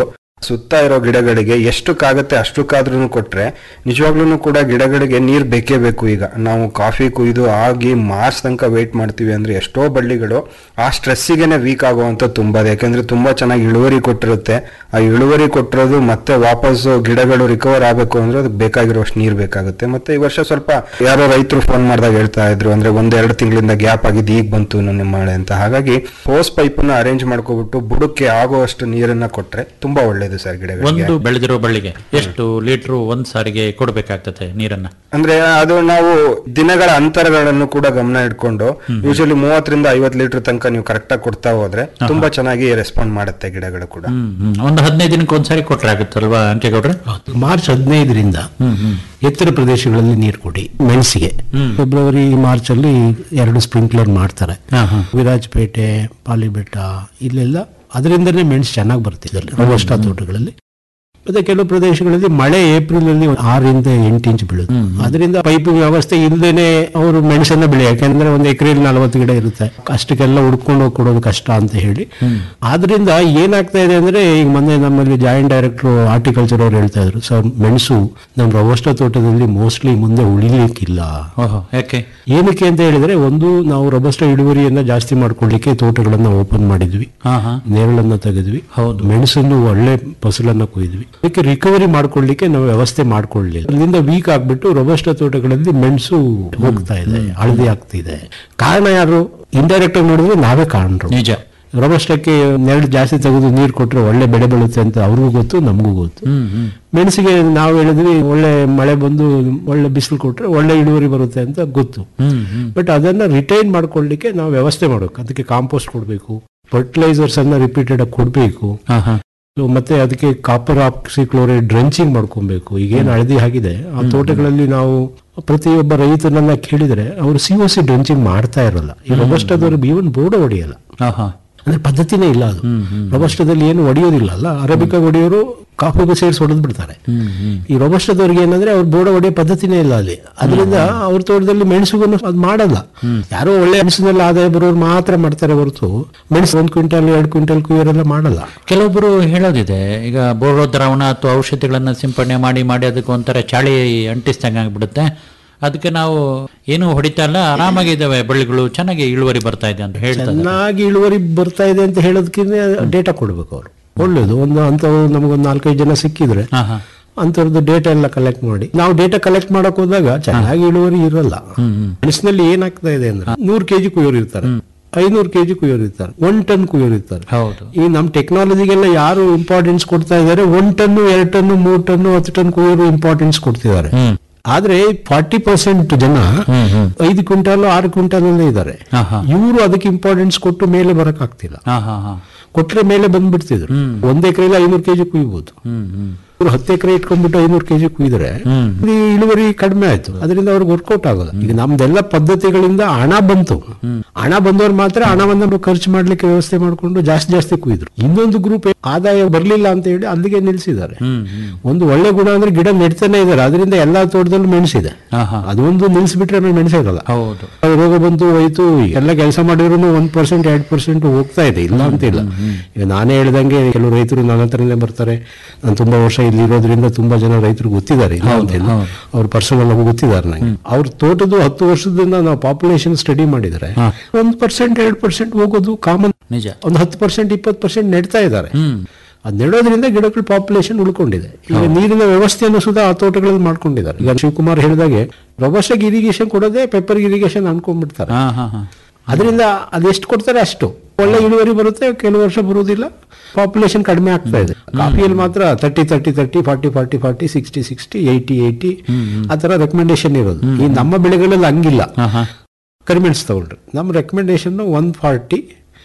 ಸುತ್ತ ಇರೋ ಗಿಡಗಳಿಗೆ ಎಷ್ಟಕ್ಕಾಗತ್ತೆ ಅಷ್ಟಕ್ಕಾದ್ರೂ ಕೊಟ್ರೆ ನಿಜವಾಗ್ಲೂ ಕೂಡ ಗಿಡಗಳಿಗೆ ನೀರ್ ಬೇಕೇ ಬೇಕು ಈಗ ನಾವು ಕಾಫಿ ಕುಯ್ದು ಆಗಿ ಮಾರ್ಚ್ ತನಕ ವೇಟ್ ಮಾಡ್ತೀವಿ ಅಂದ್ರೆ ಎಷ್ಟೋ ಬಳ್ಳಿಗಳು ಆ ಸ್ಟ್ರೆಸ್ಸಿಗೆನೆ ವೀಕ್ ಆಗುವಂತ ತುಂಬಾ ಇದೆ. ಯಾಕಂದ್ರೆ ತುಂಬಾ ಚೆನ್ನಾಗಿ ಇಳುವರಿ ಕೊಟ್ಟಿರುತ್ತೆ ಆ ಇಳುವರಿ ಕೊಟ್ಟಿರೋದು ಮತ್ತೆ ವಾಪಸ್ ಗಿಡಗಳು ರಿಕವರ್ ಆಗಬೇಕು ಅಂದ್ರೆ ಅದಕ್ಕೆ ಬೇಕಾಗಿರೋಷ್ಟು ನೀರ್ ಬೇಕಾಗುತ್ತೆ ಮತ್ತೆ ಈ ವರ್ಷ ಸ್ವಲ್ಪ ಯಾರೋ ರೈತರು ಫೋನ್ ಮಾಡಿದಾಗ ಹೇಳ್ತಾ ಇದ್ರು ಅಂದ್ರೆ ಒಂದ್ ಎರಡು ತಿಂಗಳಿಂದ ಗ್ಯಾಪ್ ಆಗಿದ್ದು ಈಗ ಬಂತು ನನ್ನ ಮಳೆ ಅಂತ ಹಾಗಾಗಿ ಹೋಸ್ ಪೈಪ್ ನ ಅರೇಂಜ್ ಮಾಡ್ಕೊಬಿಟ್ಟು ಬುಡಕ್ಕೆ ಆಗುವಷ್ಟು ನೀರನ್ನ ಕೊಟ್ರೆ ತುಂಬಾ ಒಳ್ಳೇದು ಸರ್ ಗಿಡಗಳಿಗೆ ಒಂದು ಬೆಳೆದಿರೋ ಬಳ್ಳಿಗೆ ಎಷ್ಟು ಲೀಟರ್ ಒಂದ್ ಸಾರಿಗೆ ಕೊಡ್ಬೇಕಾಗ್ತದೆ ನೀರನ್ನ ಅಂದ್ರೆ ಅದು ನಾವು ದಿನಗಳ ಅಂತರಗಳನ್ನು ಕೂಡ ಗಮನ ಇಟ್ಕೊಂಡು ಯೂಶಲಿ ಮೂವತ್ತರಿಂದ ಐವತ್ತು ಲೀಟರ್ ತನಕ ನೀವು ಕರೆಕ್ಟ್ ಆಗಿ ಕೊಡ್ತಾ ಹೋದ್ರೆ ತುಂಬಾ ಚೆನ್ನಾಗಿ ರೆಸ್ಪಾಂಡ್ ಮಾಡುತ್ತೆ ಗಿಡಗಳು ಕೂಡ ಹ್ಮ್ ಹ್ಮ್. ಒಂದು ಹದಿನೈದು ದಿನಕ್ಕೆ ಒಂದ್ಸಾರಿ ಕೊಟ್ರೆ ಆಗುತ್ತಲ್ವಾ ಅಂಕೇಗೌಡ್ರೆ ಮಾರ್ಚ್ ಹದಿನೈದರಿಂದ ಎತ್ತರ ಪ್ರದೇಶಗಳಲ್ಲಿ ನೀರು ಕೊಡಿ ಮೆಣಸಿಗೆ ಫೆಬ್ರವರಿ ಮಾರ್ಚ್ ಅಲ್ಲಿ ಎರಡು ಸ್ಪ್ರಿಂಕ್ಲರ್ ಮಾಡ್ತಾರೆ ವಿರಾಜಪೇಟೆ ಪಾಲಿಬೆಟ್ಟ ಇಲ್ಲೆಲ್ಲ ಅದರಿಂದನೇ ಮೆಣಸು ಚೆನ್ನಾಗಿ ಬರ್ತಿದೆ ರೋಬಸ್ಟಾ ತೋಟಗಳಲ್ಲಿ ಮತ್ತೆ ಕೆಲವು ಪ್ರದೇಶಗಳಲ್ಲಿ ಮಳೆ ಏಪ್ರಿಲ್ ಅಲ್ಲಿ ಆರರಿಂದ ಎಂಟು ಇಂಚ್ ಬೀಳುತ್ತೆ ಅದರಿಂದ ಪೈಪ್ ವ್ಯವಸ್ಥೆ ಇಲ್ಲದೇನೆ ಅವರು ಮೆಣಸನ್ನ ಬೆಳೆ ಯಾಕಂದ್ರೆ ಒಂದು ಎಕರೆಯಲ್ಲಿ ನಲವತ್ತು ಗಿಡ ಇರುತ್ತೆ ಅಷ್ಟಕ್ಕೆಲ್ಲ ಹುಡ್ಕೊಂಡು ಹೋಗಿ ಕೊಡೋದು ಕಷ್ಟ ಅಂತ ಹೇಳಿ ಆದ್ರಿಂದ ಏನಾಗ್ತಾ ಇದೆ ಅಂದ್ರೆ ಈಗ ಮೊನ್ನೆ ನಮ್ಮಲ್ಲಿ ಜಾಯಿಂಟ್ ಡೈರೆಕ್ಟರ್ ಹಾರ್ಟಿಕಲ್ಚರ್ ಅವ್ರು ಹೇಳ್ತಾ ಇದ್ರು ಸರ್ ಮೆಣಸು ನಮ್ಮ ರವಷ್ಟ ತೋಟದಲ್ಲಿ ಮೋಸ್ಟ್ಲಿ ಮುಂದೆ ಉಳಿಲಿಕ್ಕಿಲ್ಲ ಓಹೋ ಯಾಕೆ ಏನಕ್ಕೆ ಅಂತ ಹೇಳಿದ್ರೆ ಒಂದು ನಾವು ರಬಸ್ಟ ಇಳುವರಿಯನ್ನ ಜಾಸ್ತಿ ಮಾಡ್ಕೊಳ್ಳಿಕ್ಕೆ ತೋಟಗಳನ್ನ ಓಪನ್ ಮಾಡಿದ್ವಿ ಹಾ ಹಾ ನೇರಳನ್ನ ತೆಗೆದ್ವಿ ಹೌದು ಮೆಣಸನ್ನು ಒಳ್ಳೆ ಫಸಲನ್ನ ಕೊಯ್ದ್ವಿ ಅದಕ್ಕೆ ರಿಕವರಿ ಮಾಡ್ಕೊಳ್ಳಿಕ್ಕೆ ನಾವು ವ್ಯವಸ್ಥೆ ಮಾಡ್ಕೊಳ್ಳಿಲ್ಲ ಅಲ್ಲಿಂದ ವೀಕ್ ಆಗ್ಬಿಟ್ಟು ರೊಬಸ್ಟ ತೋಟಗಳಲ್ಲಿ ಮೆಣಸು ಹೋಗ್ತಾ ಇದೆ ಹಳದಿ ಆಗ್ತಿದೆ ಕಾರಣ ಯಾರು ಇಂಡೈರೆಕ್ಟ್ ಆಗಿ ನೋಡಿದ್ರೆ ನಾವೇ ಕಾರಣರು ನಿಜ ರೊಬಸ್ಟಕ್ಕೆ ನೆರಳು ಜಾಸ್ತಿ ತೆಗೆದು ನೀರು ಕೊಟ್ರೆ ಒಳ್ಳೆ ಬೆಳೆ ಬೀಳುತ್ತೆ ಅಂತ ಅವ್ರಿಗೂ ಗೊತ್ತು ನಮಗೂ ಗೊತ್ತು ಹ್ಮ್ ಹ್ಮ್ ಮೆಣಸಿಗೆ ನಾವು ಹೇಳಿದ್ವಿ ಒಳ್ಳೆ ಮಳೆ ಬಂದು ಒಳ್ಳೆ ಬಿಸಿಲು ಕೊಟ್ರೆ ಒಳ್ಳೆ ಇಳುವರಿ ಬರುತ್ತೆ ಅಂತ ಗೊತ್ತು ಹ್ಮ್ ಹ್ಮ್ ಬಟ್ ಅದನ್ನ ರಿಟೈನ್ ಮಾಡ್ಕೊಳ್ಳಿಕ್ಕೆ ನಾವು ವ್ಯವಸ್ಥೆ ಮಾಡಬೇಕು ಅದಕ್ಕೆ ಕಾಂಪೋಸ್ಟ್ ಕೊಡಬೇಕು ಫರ್ಟಿಲೈಸರ್ಸ್ ಅನ್ನ ರಿಪೀಟೆಡ್ ಆಗಿ ಕೊಡಬೇಕು ಹಾ ಹಾ ಮತ್ತೆ ಅದಕ್ಕೆ ಕಾಪರ್ ಆಕ್ಸಿಕ್ಲೋರೈಡ್ ಡ್ರೆಂಚಿಂಗ್ ಮಾಡ್ಕೊಬೇಕು ಈಗೇನು ಹಳದಿ ಆಗಿದೆ ಆ ತೋಟಗಳಲ್ಲಿ ನಾವು ಪ್ರತಿಯೊಬ್ಬ ರೈತನನ್ನ ಕೇಳಿದ್ರೆ ಅವರು ಸಿ ಒ ಸಿ ಡ್ರೆಂಚಿಂಗ್ ಮಾಡ್ತಾ ಇರಲ್ಲ ಈ ರೊಬಸ್ಟದವರು ಈವನ್ ಬೋರ್ಡ್ ಹೊಡೆಯಲ್ಲ ಹಾ ಹಾ ಅಂದ್ರೆ ಪದ್ಧತಿನೇ ಇಲ್ಲ ಅದು ರೊಬಸ್ಟದಲ್ಲಿ ಏನು ಹೊಡೆಯೋದಿಲ್ಲ ಅಲ್ಲ ಅರೇಬಿಕಾ ಹೊಡೆಯೋರು ಕಾಫಿಗೂ ಸೇರಿಸಿ ಹೊಡೆದ್ ಬಿಡ್ತಾರೆ ಹ್ಮ್ ಹ್ಮ್ ಈ ರೊಬಸ್ಟದವ್ರಿಗೆ ಏನಂದ್ರೆ ಅವ್ರು ಬೋಡ ಹೊಡೆಯೋ ಪದ್ಧತಿನೇ ಇಲ್ಲ ಅಲ್ಲಿ ಅದರಿಂದ ಅವ್ರ ತೋಟದಲ್ಲಿ ಮೆಣಸುಗೂ ಅದು ಮಾಡಲ್ಲ ಯಾರೋ ಒಳ್ಳೆ ಮೆಣಸಿನಲ್ಲಿ ಆದಾಯ ಬರೋರು ಮಾತ್ರ ಮಾಡ್ತಾರೆ ಹೊರತು ಮೆಣಸು ಒಂದ್ ಕ್ವಿಂಟಲ್ ಎರಡು ಕ್ವಿಂಟಲ್ ಕುಯ್ಯೋರೆಲ್ಲ ಮಾಡಲ್ಲ ಕೆಲವೊಬ್ಬರು ಹೇಳೋದಿದೆ ಈಗ ಬೋರೋ ದ್ರಾವಣ ಅಥವಾ ಔಷಧಿಗಳನ್ನ ಸಿಂಪಡಣೆ ಮಾಡಿ ಮಾಡಿ ಅದಕ್ಕೆ ಒಂಥರ ಚಾಳಿ ಅಂಟಿಸ್ದಂಗೆ ಆಗ್ಬಿಡುತ್ತೆ ಅದಕ್ಕೆ ನಾವು ಏನು ಹೊಡಿತಾ ಇಲ್ಲ ಆರಾಮಾಗಿ ಇದಾವೆ ಬಳ್ಳಿಗಳು ಚೆನ್ನಾಗಿ ಇಳುವರಿ ಬರ್ತಾ ಇದೆ ಅಂತ ಹೇಳ್ತಾರೆ ಚೆನ್ನಾಗಿ ಇಳುವರಿ ಬರ್ತಾ ಇದೆ ಅಂತ ಹೇಳೋದಕ್ಕಿಂತ ಡೇಟಾ ಕೊಡ್ಬೇಕು ಅವರು ಒಳ್ಳೇದು ಒಂದು ಅಂತವ್ರು ನಮಗೊಂದು ನಾಲ್ಕೈದು ಜನ ಸಿಕ್ಕಿದ್ರೆ ಹಾ ಹಾ ಅಂತವ್ರದ್ದು ಡೇಟಾ ಎಲ್ಲ ಕಲೆಕ್ಟ್ ಮಾಡಿ ನಾವು ಡೇಟಾ ಕಲೆಕ್ಟ್ ಮಾಡಕ್ ಹೋದಾಗ ಚೆನ್ನಾಗಿ ಇಳುವರಿ ಇರಲ್ಲ ಮೆಣಸಿನಲ್ಲಿ ಏನಾಗ್ತಾ ಇದೆ ಅಂದ್ರೆ ನೂರ್ ಕೆಜಿ ಕುಯ್ಯೋರು ಇರ್ತಾರೆ ಐನೂರು ಕೆಜಿ ಕುಯ್ಯೋರು ಇರ್ತಾರೆ ಒನ್ ಟನ್ ಕುಯ್ಯೋರು ಇರ್ತಾರೆ ಹೌದು ಈ ನಮ್ ಟೆಕ್ನಾಲಜಿಗೆಲ್ಲ ಯಾರು ಇಂಪಾರ್ಟೆನ್ಸ್ ಕೊಡ್ತಾ ಇದ್ದಾರೆ ಒನ್ ಟನ್ನು ಎರಡು ಟನ್ನು ಮೂರ್ ಟನ್ನು ಹತ್ತು ಟನ್ ಕುಯ್ಯೋರು ಇಂಪಾರ್ಟೆನ್ಸ್ ಕೊಡ್ತಿದ್ದಾರೆ ಆದ್ರೆ ಫಾರ್ಟಿ ಪರ್ಸೆಂಟ್ ಜನ ಐದು ಕ್ವಿಂಟಲ್ ಆರು ಕ್ವಿಂಟಲ್ ಅಲ್ಲೇ ಇದ್ದಾರೆ ಇವರು ಅದಕ್ಕೆ ಇಂಪಾರ್ಟೆನ್ಸ್ ಕೊಟ್ಟು ಮೇಲೆ ಬರಕ್ ಆಗ್ತಿಲ್ಲ ಹಾ ಹಾ ಹಾ ಕೊಟ್ರೆ ಮೇಲೆ ಬಂದ್ಬಿಡ್ತಿದ್ರು ಒಂದ್ ಎಕರೆಲಿ ಐನೂರು ಕೆಜಿ ಕುಯ್ಬೋದು ಹ್ಮ್ ಹ್ಮ್ ಇವ್ರು ಹತ್ತು ಎಕರೆ ಇಟ್ಕೊಂಡ್ಬಿಟ್ಟು ಐನೂರು ಕೆಜಿ ಕುಯ್ದ್ರೆ ಈ ಇಳುವರಿ ಕಡಿಮೆ ಆಯ್ತು ಅದರಿಂದ ಅವ್ರಿಗೆ ವರ್ಕೌಟ್ ಆಗೋಲ್ಲ ಈಗ ನಮ್ದೆಲ್ಲ ಪದ್ಧತಿಗಳಿಂದ ಹಣ ಬಂತು ಹಣ ಬಂದವ್ರು ಮಾತ್ರ ಹಣವನ್ನ ಖರ್ಚು ಮಾಡ್ಲಿಕ್ಕೆ ವ್ಯವಸ್ಥೆ ಮಾಡ್ಕೊಂಡು ಜಾಸ್ತಿ ಜಾಸ್ತಿ ಕುಯ್ದ್ರು ಇನ್ನೊಂದು ಗ್ರೂಪ್ ಆದಾಯ ಬರ್ಲಿಲ್ಲ ಅಂತ ಹೇಳಿ ಅಲ್ಲಿಗೆ ನಿಲ್ಸಿದ್ದಾರೆ ಒಂದು ಒಳ್ಳೆ ಗುಣ ಅಂದ್ರೆ ಗಿಡ ನೆಡ್ತಾನೆ ಇದಾರೆ ಅದರಿಂದ ಎಲ್ಲಾ ತೋಟದಲ್ಲೂ ಮೆಣಸಿದೆ ಅದೊಂದು ನಿಲ್ಸ್ಬಿಟ್ರೆ ಆಮೇಲೆ ಮೆಣಸೇ ಇರಲ್ಲ ಹೌದು ಅದು ರೋಗ ಬಂತು ಹೋಯ್ತು ಎಲ್ಲ ಕೆಲಸ ಮಾಡಿದ್ರು ಒಂದ್ ಪರ್ಸೆಂಟ್ ಎರಡ್ ಪರ್ಸೆಂಟ್ ಹೋಗ್ತಾ ಇದೆ ಇಲ್ಲ ಅಂತ ಇಲ್ಲ ಈಗ ನಾನೇ ಹೇಳ್ದಂಗೆ ಕೆಲವು ರೈತರು ನನ್ನ ಹತ್ರನೇ ಬರ್ತಾರೆ ನಾನು ತುಂಬಾ ವರ್ಷ ಇಲ್ಲಿ ಇರೋದ್ರಿಂದ ತುಂಬಾ ಜನ ರೈತರು ಗೊತ್ತಿದ್ದಾರೆ ಇಲ್ಲ ಅಂತ ಇಲ್ಲ ಅವ್ರ ಪರ್ಸನಲ್ ಆಗಿ ಗೊತ್ತಿದ್ದಾರೆ ನಂಗೆ ಅವ್ರ ತೋಟದ್ದು ಹತ್ತು ವರ್ಷದಿಂದ ನಾವು ಪಾಪ್ಯುಲೇಷನ್ ಸ್ಟಡಿ ಮಾಡಿದ್ರೆ ಒಂದ್ ಪರ್ಸೆಂಟ್ ಎರಡ್ ಪರ್ಸೆಂಟ್ ಹೋಗೋದು ಕಾಮನ್ ನಿಜ ಒಂದು ಹತ್ತು ಪರ್ಸೆಂಟ್ ಇಪ್ಪತ್ತು ಪರ್ಸೆಂಟ್ ನೆಡ್ತಾ ಇದ್ದಾರೆ ಅದ್ ನೆಡೋದ್ರಿಂದ ಗಿಡಗಳ ಪಾಪ್ಯುಲೇಷನ್ ಉಳ್ಕೊಂಡಿದೆ ಈಗ ನೀರಿನ ವ್ಯವಸ್ಥೆಯನ್ನು ಸುಧಾ ಆ ತೋಟಗಳಲ್ಲಿ ಮಾಡ್ಕೊಂಡಿದ್ದಾರೆ ಈಗ ಶಿವಕುಮಾರ್ ಹೇಳಿದಾಗೆ ರೊಬಸ್ಟಾಗಿ ಇರಿಗೇಷನ್ ಕೊಡೋದೇ ಪೆಪ್ಪರ್ ಇರಿಗೇಷನ್ ಅನ್ಕೊಂಡ್ಬಿಡ್ತಾರೆ ಹಾ ಹಾ ಹಾ ಅದರಿಂದ ಅದೆಷ್ಟು ಕೊಡ್ತಾರೆ ಅಷ್ಟು ಒಳ್ಳೆ ಇಳುವರಿ ಬರುತ್ತೆ ಕೆಲವು ವರ್ಷ ಬರುವುದಿಲ್ಲ ಪಾಪ್ಯುಲೇಷನ್ ಕಡಿಮೆ ಆಗ್ತಾ ಇದೆ ಕಾಫಿಯಲ್ಲಿ ಮಾತ್ರ thirty thirty thirty forty forty forty sixty sixty eighty eighty ಆ ತರ ರೆಕಮೆಂಡೇಶನ್ ಇರೋದು ಈ ನಮ್ಮ ಬೆಳೆಗಳಲ್ಲಿ ಹಂಗಿಲ್ಲ ಕರಿಮೆಣಸು ತಗೊಂಡ್ರೆ ನಮ್ಮ recommendation one forty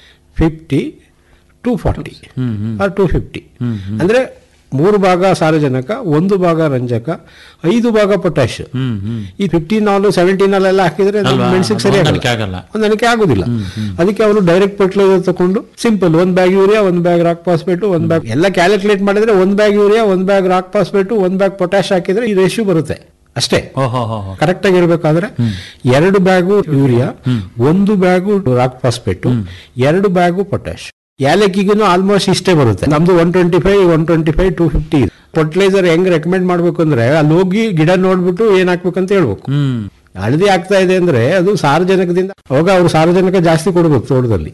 fifty two forty or two fifty ಅಂದ್ರೆ ಮೂರು ಭಾಗ ಸಾರಜನಕ ಒಂದು ಭಾಗ ರಂಜಕ ಐದು ಭಾಗ ಪೊಟ್ಯಾಶ್ ಈ ಫಿಫ್ಟೀನ್ ನಾಲು ಸೆವೆಂಟೀನ್ ಅಲ್ಲೆಲ್ಲ ಹಾಕಿದ್ರೆ ಅಲ್ವಾ? ಮೆಣಸಿಗೆ ಸರಿ ಹೊಂದಾಣಿಕೆ ಆಗಲ್ಲ. ಹೊಂದಾಣಿಕೆ ಆಗುದಿಲ್ಲ ಅದಕ್ಕೆ ಅವರು ಡೈರೆಕ್ಟ್ ಫರ್ಟಿಲೈಸರ್ ತಗೊಂಡು ಸಿಂಪಲ್ ಒಂದ್ ಬ್ಯಾಗ್ ಯೂರಿಯಾ ಒಂದ್ ಬ್ಯಾಗ್ ರಾಕ್ ಫಾಸ್ಫೇಟ್ ಒಂದ್ ಬ್ಯಾಗ್ ಎಲ್ಲ ಕ್ಯಾಲ್ಕುಲೇಟ್ ಮಾಡಿದ್ರೆ ಒಂದ್ ಬ್ಯಾಗ್ ಯೂರಿಯಾ ಒಂದ್ ಬ್ಯಾಗ್ ರಾಕ್ ಫಾಸ್ಫೇಟ್ ಒಂದ್ ಬ್ಯಾಗ್ ಪೊಟ್ಯಾಶ್ ಹಾಕಿದ್ರೆ ಈ ರೇಷಿಯೋ ಬರುತ್ತೆ ಅಷ್ಟೇ ಓಹೋ ಹೋ ಹೋ ಕರೆಕ್ಟ್ ಆಗಿ ಇರಬೇಕಾದ್ರೆ ಎರಡು ಬ್ಯಾಗು ಯೂರಿಯಾ ಒಂದು ಬ್ಯಾಗು ರಾಕ್ ಫಾಸ್ಫೇಟ್ ಎರಡು ಬ್ಯಾಗು ಪೊಟ್ಯಾಶ್ ಏಲಕ್ಕಿಗೂ ಆಲ್ಮೋಸ್ಟ್ ಇಷ್ಟೇ ಬರುತ್ತೆ ನಮ್ದು one twenty five one twenty five two fifty fertiliser ಹೆಂಗ್ ರೆಕಮೆಂಡ್ ಮಾಡ್ಬೇಕು ಅಂದ್ರೆ ಅಲ್ಲಿ ಹೋಗಿ ಗಿಡ ನೋಡ್ಬಿಟ್ಟು ಏನ್ ಹಾಕ್ಬೇಕಂತ ಹೇಳ್ಬೇಕು ಹಳದಿ ಆಗ್ತಾ ಇದೆ ಅಂದ್ರೆ ಅದು ಸಾರ್ವಜನಿಕದಿಂದ ಅವಾಗ ಅವ್ರು ಸಾರ್ವಜನಿಕ ಜಾಸ್ತಿ ಕೊಡ್ಬೇಕು ತೋಟದಲ್ಲಿ